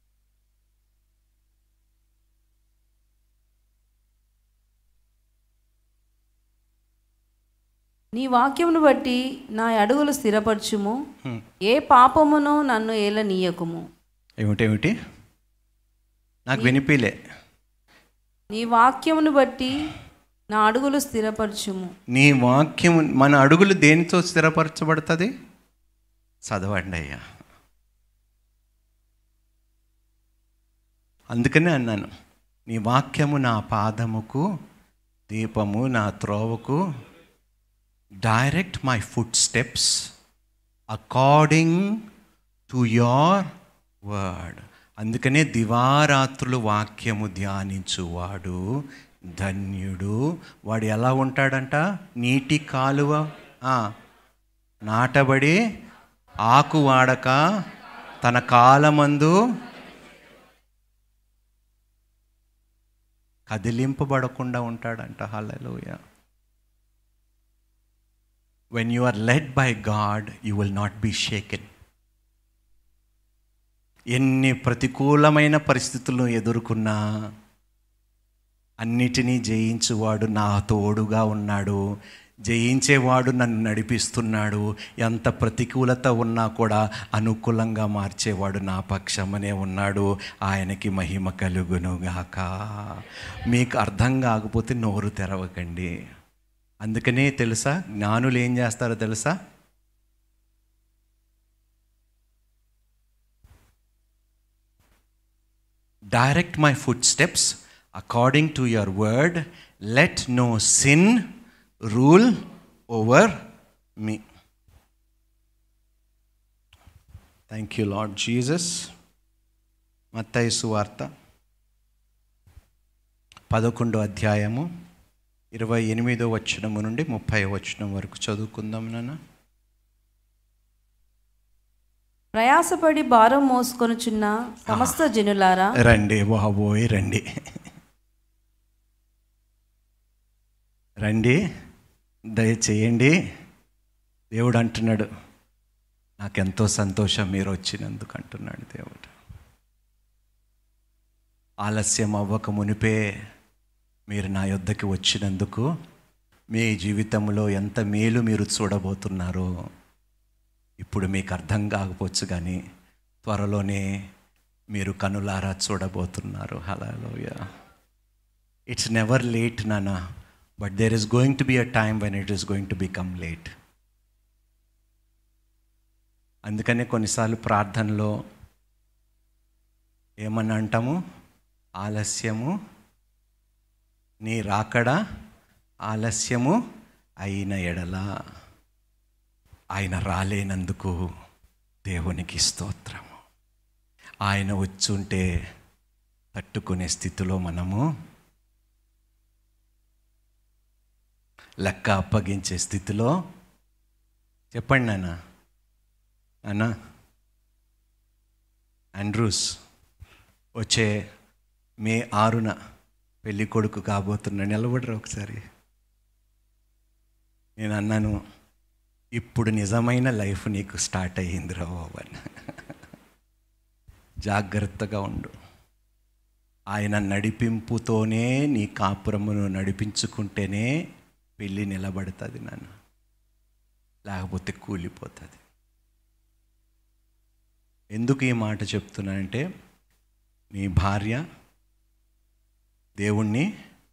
నీ వాక్యమును బట్టి నా అడుగులు స్థిరపరచుము ఏ పాపమును నన్ను ఏలనీయకుము ఏమిటేమిటి నాకు వినిపిలే నీ వాక్యమును బట్టి నా అడుగులు స్థిరపరచుము నీ వాక్యం మన అడుగులు దేనితో స్థిరపరచబడుతుంది చదవండి అయ్యా అందుకనే అన్నాను నీ వాక్యము నా పాదముకు దీపము నా త్రోవకు direct my footsteps according to your word అందుకనే దివారాత్రులు వాక్యము ధ్యానించువాడు ధన్యుడు వాడు ఎలా ఉంటాడంట నీటి కాలువ ఆ, నాటబడి ఆకు వాడక తన కాలమందు కదిలింపబడకుండా ఉంటాడంట hallelujah when you are led by God you will not be shaken ఎన్ని ప్రతికూలమైన పరిస్థితులను ఎదుర్కొన్నా అన్నిటినీ జయించువాడు నా తోడుగా ఉన్నాడు జయించేవాడు నన్ను నడిపిస్తున్నాడు ఎంత ప్రతికూలత ఉన్నా కూడా అనుకూలంగా మార్చేవాడు నా పక్షమనే ఉన్నాడు ఆయనకి మహిమ కలుగునుగాక మీకు అర్థం కాకపోతే నోరు తెరవకండి అందుకనే తెలుసా జ్ఞానులు ఏం చేస్తారో తెలుసా direct my footsteps according to your word let no sin rule over me thank you Lord Jesus మత్తయి సువార్త పదకొండో అధ్యాయము ఇరవై ఎనిమిదో వచనము నుండి ముప్పై వచనం వరకు చదువుకుందాం నాన్న ప్రయాసపడి భారం మోసుకొనుచున్న సమస్త జనులారా రండి బాబోయ్ రండి రండి దయచేయండి దేవుడు అంటున్నాడు నాకెంతో సంతోషం మీరు వచ్చినందుకు అంటున్నాడు దేవుడు ఆలస్యం అవ్వక మునిపే మీరు నా యొద్దకి వచ్చినందుకు మీ జీవితంలో ఎంత మేలు మీరు చూడబోతున్నారో ఇప్పుడు మీకు అర్థం కాకపోవచ్చు కానీ త్వరలోనే మీరు కనులారా చూడబోతున్నారు హలోయ ఇట్స్ నెవర్ లేట్ నానా but there is going to be a time when it is going to become late అందుకనే కొన్నిసార్లు ప్రార్థనలో ఏమని అంటాము ఆలస్యము నీ రాకడ ఆలస్యము అయిన ఎడల ఆయన రాలేనందుకు దేవునికి స్తోత్రము ఆయన వచ్చుంటే తట్టుకునే స్థితిలో మనము లెక్క అప్పగించే స్థితిలో చెప్పండి నాన్న నాన్న ఆండ్రూస్ వచ్చే మే ఆరున పెళ్ళి కొడుకు కాబోతున్నా నిలబడరు ఒకసారి నేను అన్నాను ఇప్పుడు నిజమైన లైఫ్ నీకు స్టార్ట్ అయ్యింది రా బాబు అని జాగ్రత్తగా ఉండు ఆయన నడిపింపుతోనే నీ కాపురమును నడిపించుకుంటేనే పెళ్ళి నిలబడుతుంది నన్ను లేకపోతే కూలిపోతుంది ఎందుకు ఈ మాట చెప్తున్నానంటే నీ భార్య దేవుణ్ణి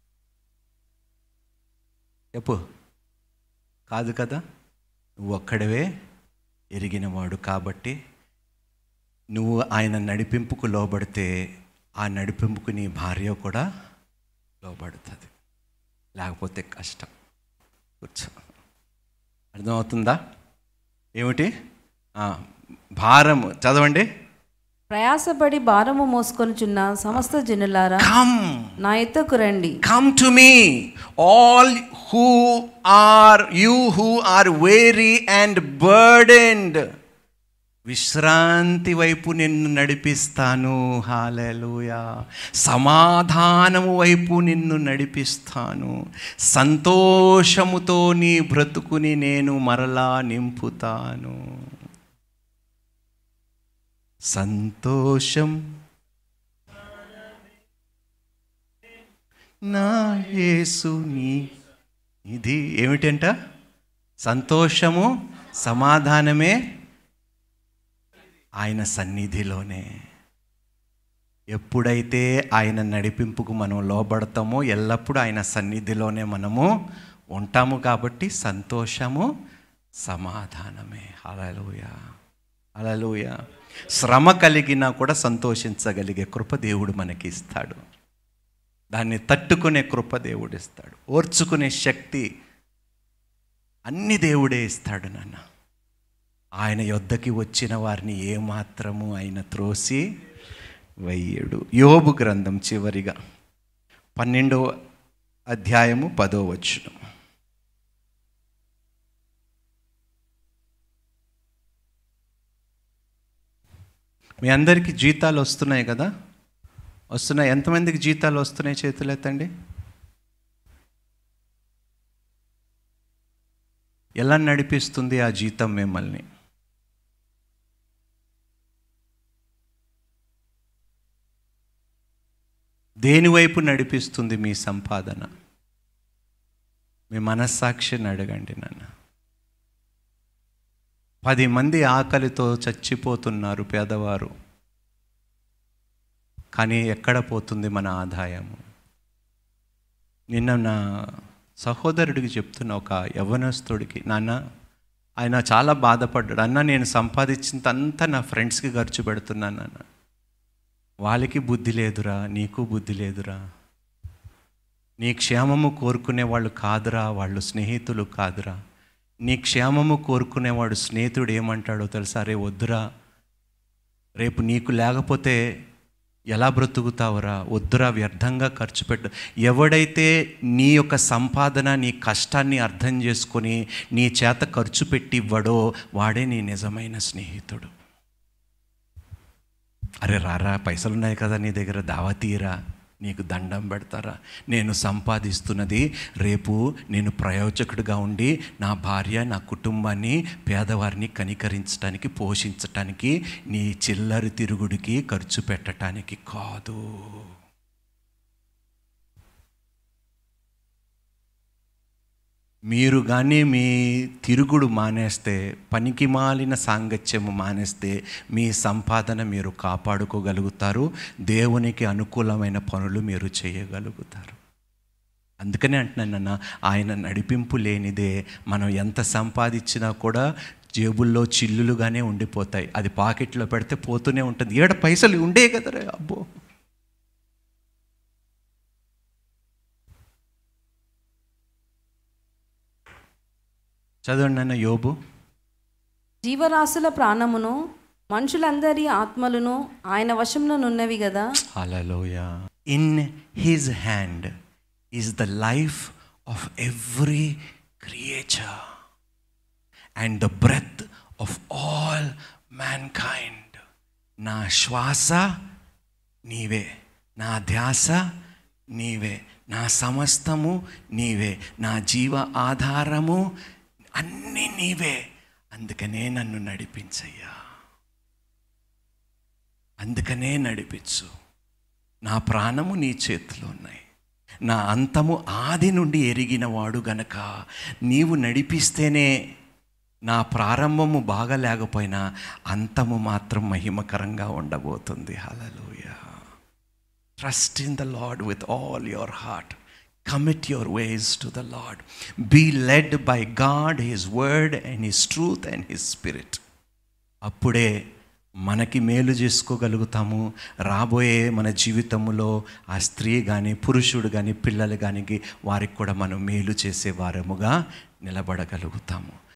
చెప్పు కాదు కదా నువ్వు ఒక్కడవే ఎరిగినవాడు కాబట్టి నువ్వు ఆయన నడిపింపుకు లోబడితే ఆ నడిపింపుకు నీ భార్య కూడా లోబడుతుంది లేకపోతే కష్టం కూర్చో అర్థమవుతుందా ఏమిటి ఆ, భారము చదవండి ప్రయాసపడి భారము మోసుకొనుచున్న సమస్త జనులారా కమ్ నా ఎద్దకు రండి Come to me, all who are you who are weary and burdened. విశ్రాంతి వైపు నిన్ను నడిపిస్తాను హాలెలూయా సమాధానము వైపు నిన్ను నడిపిస్తాను సంతోషముతో నీ బ్రతుకుని నేను మరలా నింపుతాను సంతోషం నా యేసుని ఇది ఏమిటంట సంతోషము సమాధానమే ఆయన సన్నిధిలోనే ఎప్పుడైతే ఆయన నడిపింపుకు మనం లోబడతామో ఎల్లప్పుడూ ఆయన సన్నిధిలోనే మనము ఉంటాము కాబట్టి సంతోషము సమాధానమే అలలుయ అలలుయ శ్రమ కలిగినా కూడా సంతోషించగలిగే కృప దేవుడు మనకి ఇస్తాడు దాన్ని తట్టుకునే కృప దేవుడు ఇస్తాడు ఓర్చుకునే శక్తి అన్ని దేవుడే ఇస్తాడు నాన్న ఆయన యొద్దకి వచ్చిన వారిని ఏమాత్రము ఆయన త్రోసి వెయ్యడు యోబు గ్రంథం చివరిగా పన్నెండవ అధ్యాయము పదో వచ్చును మీ అందరికీ జీతాలు వస్తున్నాయి కదా వస్తున్నాయి ఎంతమందికి జీతాలు వస్తున్నాయి చేతులు ఎత్తండి ఎలా నడిపిస్తుంది ఆ జీతం మిమ్మల్ని దేనివైపు నడిపిస్తుంది మీ సంపాదన మీ మనస్సాక్షిని అడగండి నన్ను పది మంది ఆకలితో చచ్చిపోతున్నారు పేదవారు కానీ ఎక్కడ పోతుంది మన ఆదాయము నిన్న నా సహోదరుడికి చెప్తున్న ఒక యవనస్తుడికి నాన్న ఆయన చాలా బాధపడ్డాడు అన్న నేను సంపాదించిందంతా నా ఫ్రెండ్స్కి ఖర్చు పెడుతున్నాను నాన్న వాళ్ళకి బుద్ధి లేదురా నీకు బుద్ధి లేదురా నీ క్షేమము కోరుకునే వాళ్ళు కాదురా వాళ్ళు స్నేహితులు కాదురా నీ క్షేమము కోరుకునేవాడు స్నేహితుడు ఏమంటాడో తెలుసా రే వద్దురా రేపు నీకు లేకపోతే ఎలా బ్రతుకుతావురా వద్దురా వ్యర్థంగా ఖర్చు పెట్టు ఎవడైతే నీ యొక్క సంపాదన నీ కష్టాన్ని అర్థం చేసుకొని నీ చేత ఖర్చు పెట్టి ఇవ్వడో వాడే నీ నిజమైన స్నేహితుడు అరే రారా పైసలు ఉన్నాయి కదా నీ దగ్గర దావతీరా నీకు దండం పెడతారా నేను సంపాదిస్తున్నది రేపు నేను ప్రయోజకుడిగా ఉండి నా భార్య నా కుటుంబాన్ని పేదవారిని కనికరించడానికి పోషించటానికి నీ చిల్లరి తిరుగుడికి ఖర్చు పెట్టడానికి కాదు మీరు కానీ మీ తిరుగుడు మానేస్తే పనికి మాలిన సాంగత్యము మానేస్తే మీ సంపాదన మీరు కాపాడుకోగలుగుతారు దేవునికి అనుకూలమైన పనులు మీరు చేయగలుగుతారు అందుకనే అంటున్నానన్న ఆయన నడిపింపు లేనిదే మనం ఎంత సంపాదించినా కూడా జేబుల్లో చిల్లులుగానే ఉండిపోతాయి అది పాకెట్లో పెడితే పోతూనే ఉంటుంది ఏడ పైసలు ఉండే కదరా అబ్బో చదవండి అన్న యోబు జీవరాశుల ప్రాణమును మనుషులందరి ఆత్మలను ఆయన వశంలో నున్నవి కదా Hallelujah. In his hand is the life of every creature and the breath of all mankind. నా శ్వాస నీవే నా ధ్యాస నీవే నా సమస్తము నీవే నా జీవ ఆధారము అన్నీ నీవే అందుకనే నన్ను నడిపించయ్యా అందుకనే నడిపించు నా ప్రాణము నీ చేతిలో ఉన్నాయి నా అంతము ఆది నుండి ఎరిగిన వాడు గనక నీవు నడిపిస్తేనే నా ప్రారంభము బాగా లేకపోయినా అంతము మాత్రం మహిమకరంగా ఉండబోతుంది హలలోయ trust in the Lord with all your heart commit your ways to the Lord be led by God his word and his truth and his spirit అప్పుడే మనకి మేలు చేసుకోగలుగుతాము రాబోయే మన జీవితంలో ఆ స్త్రీ కానీ పురుషుడు కానీ పిల్లలు కానీ వారికి కూడా మనం మేలు చేసే వారముగా నిలబడగలుగుతాము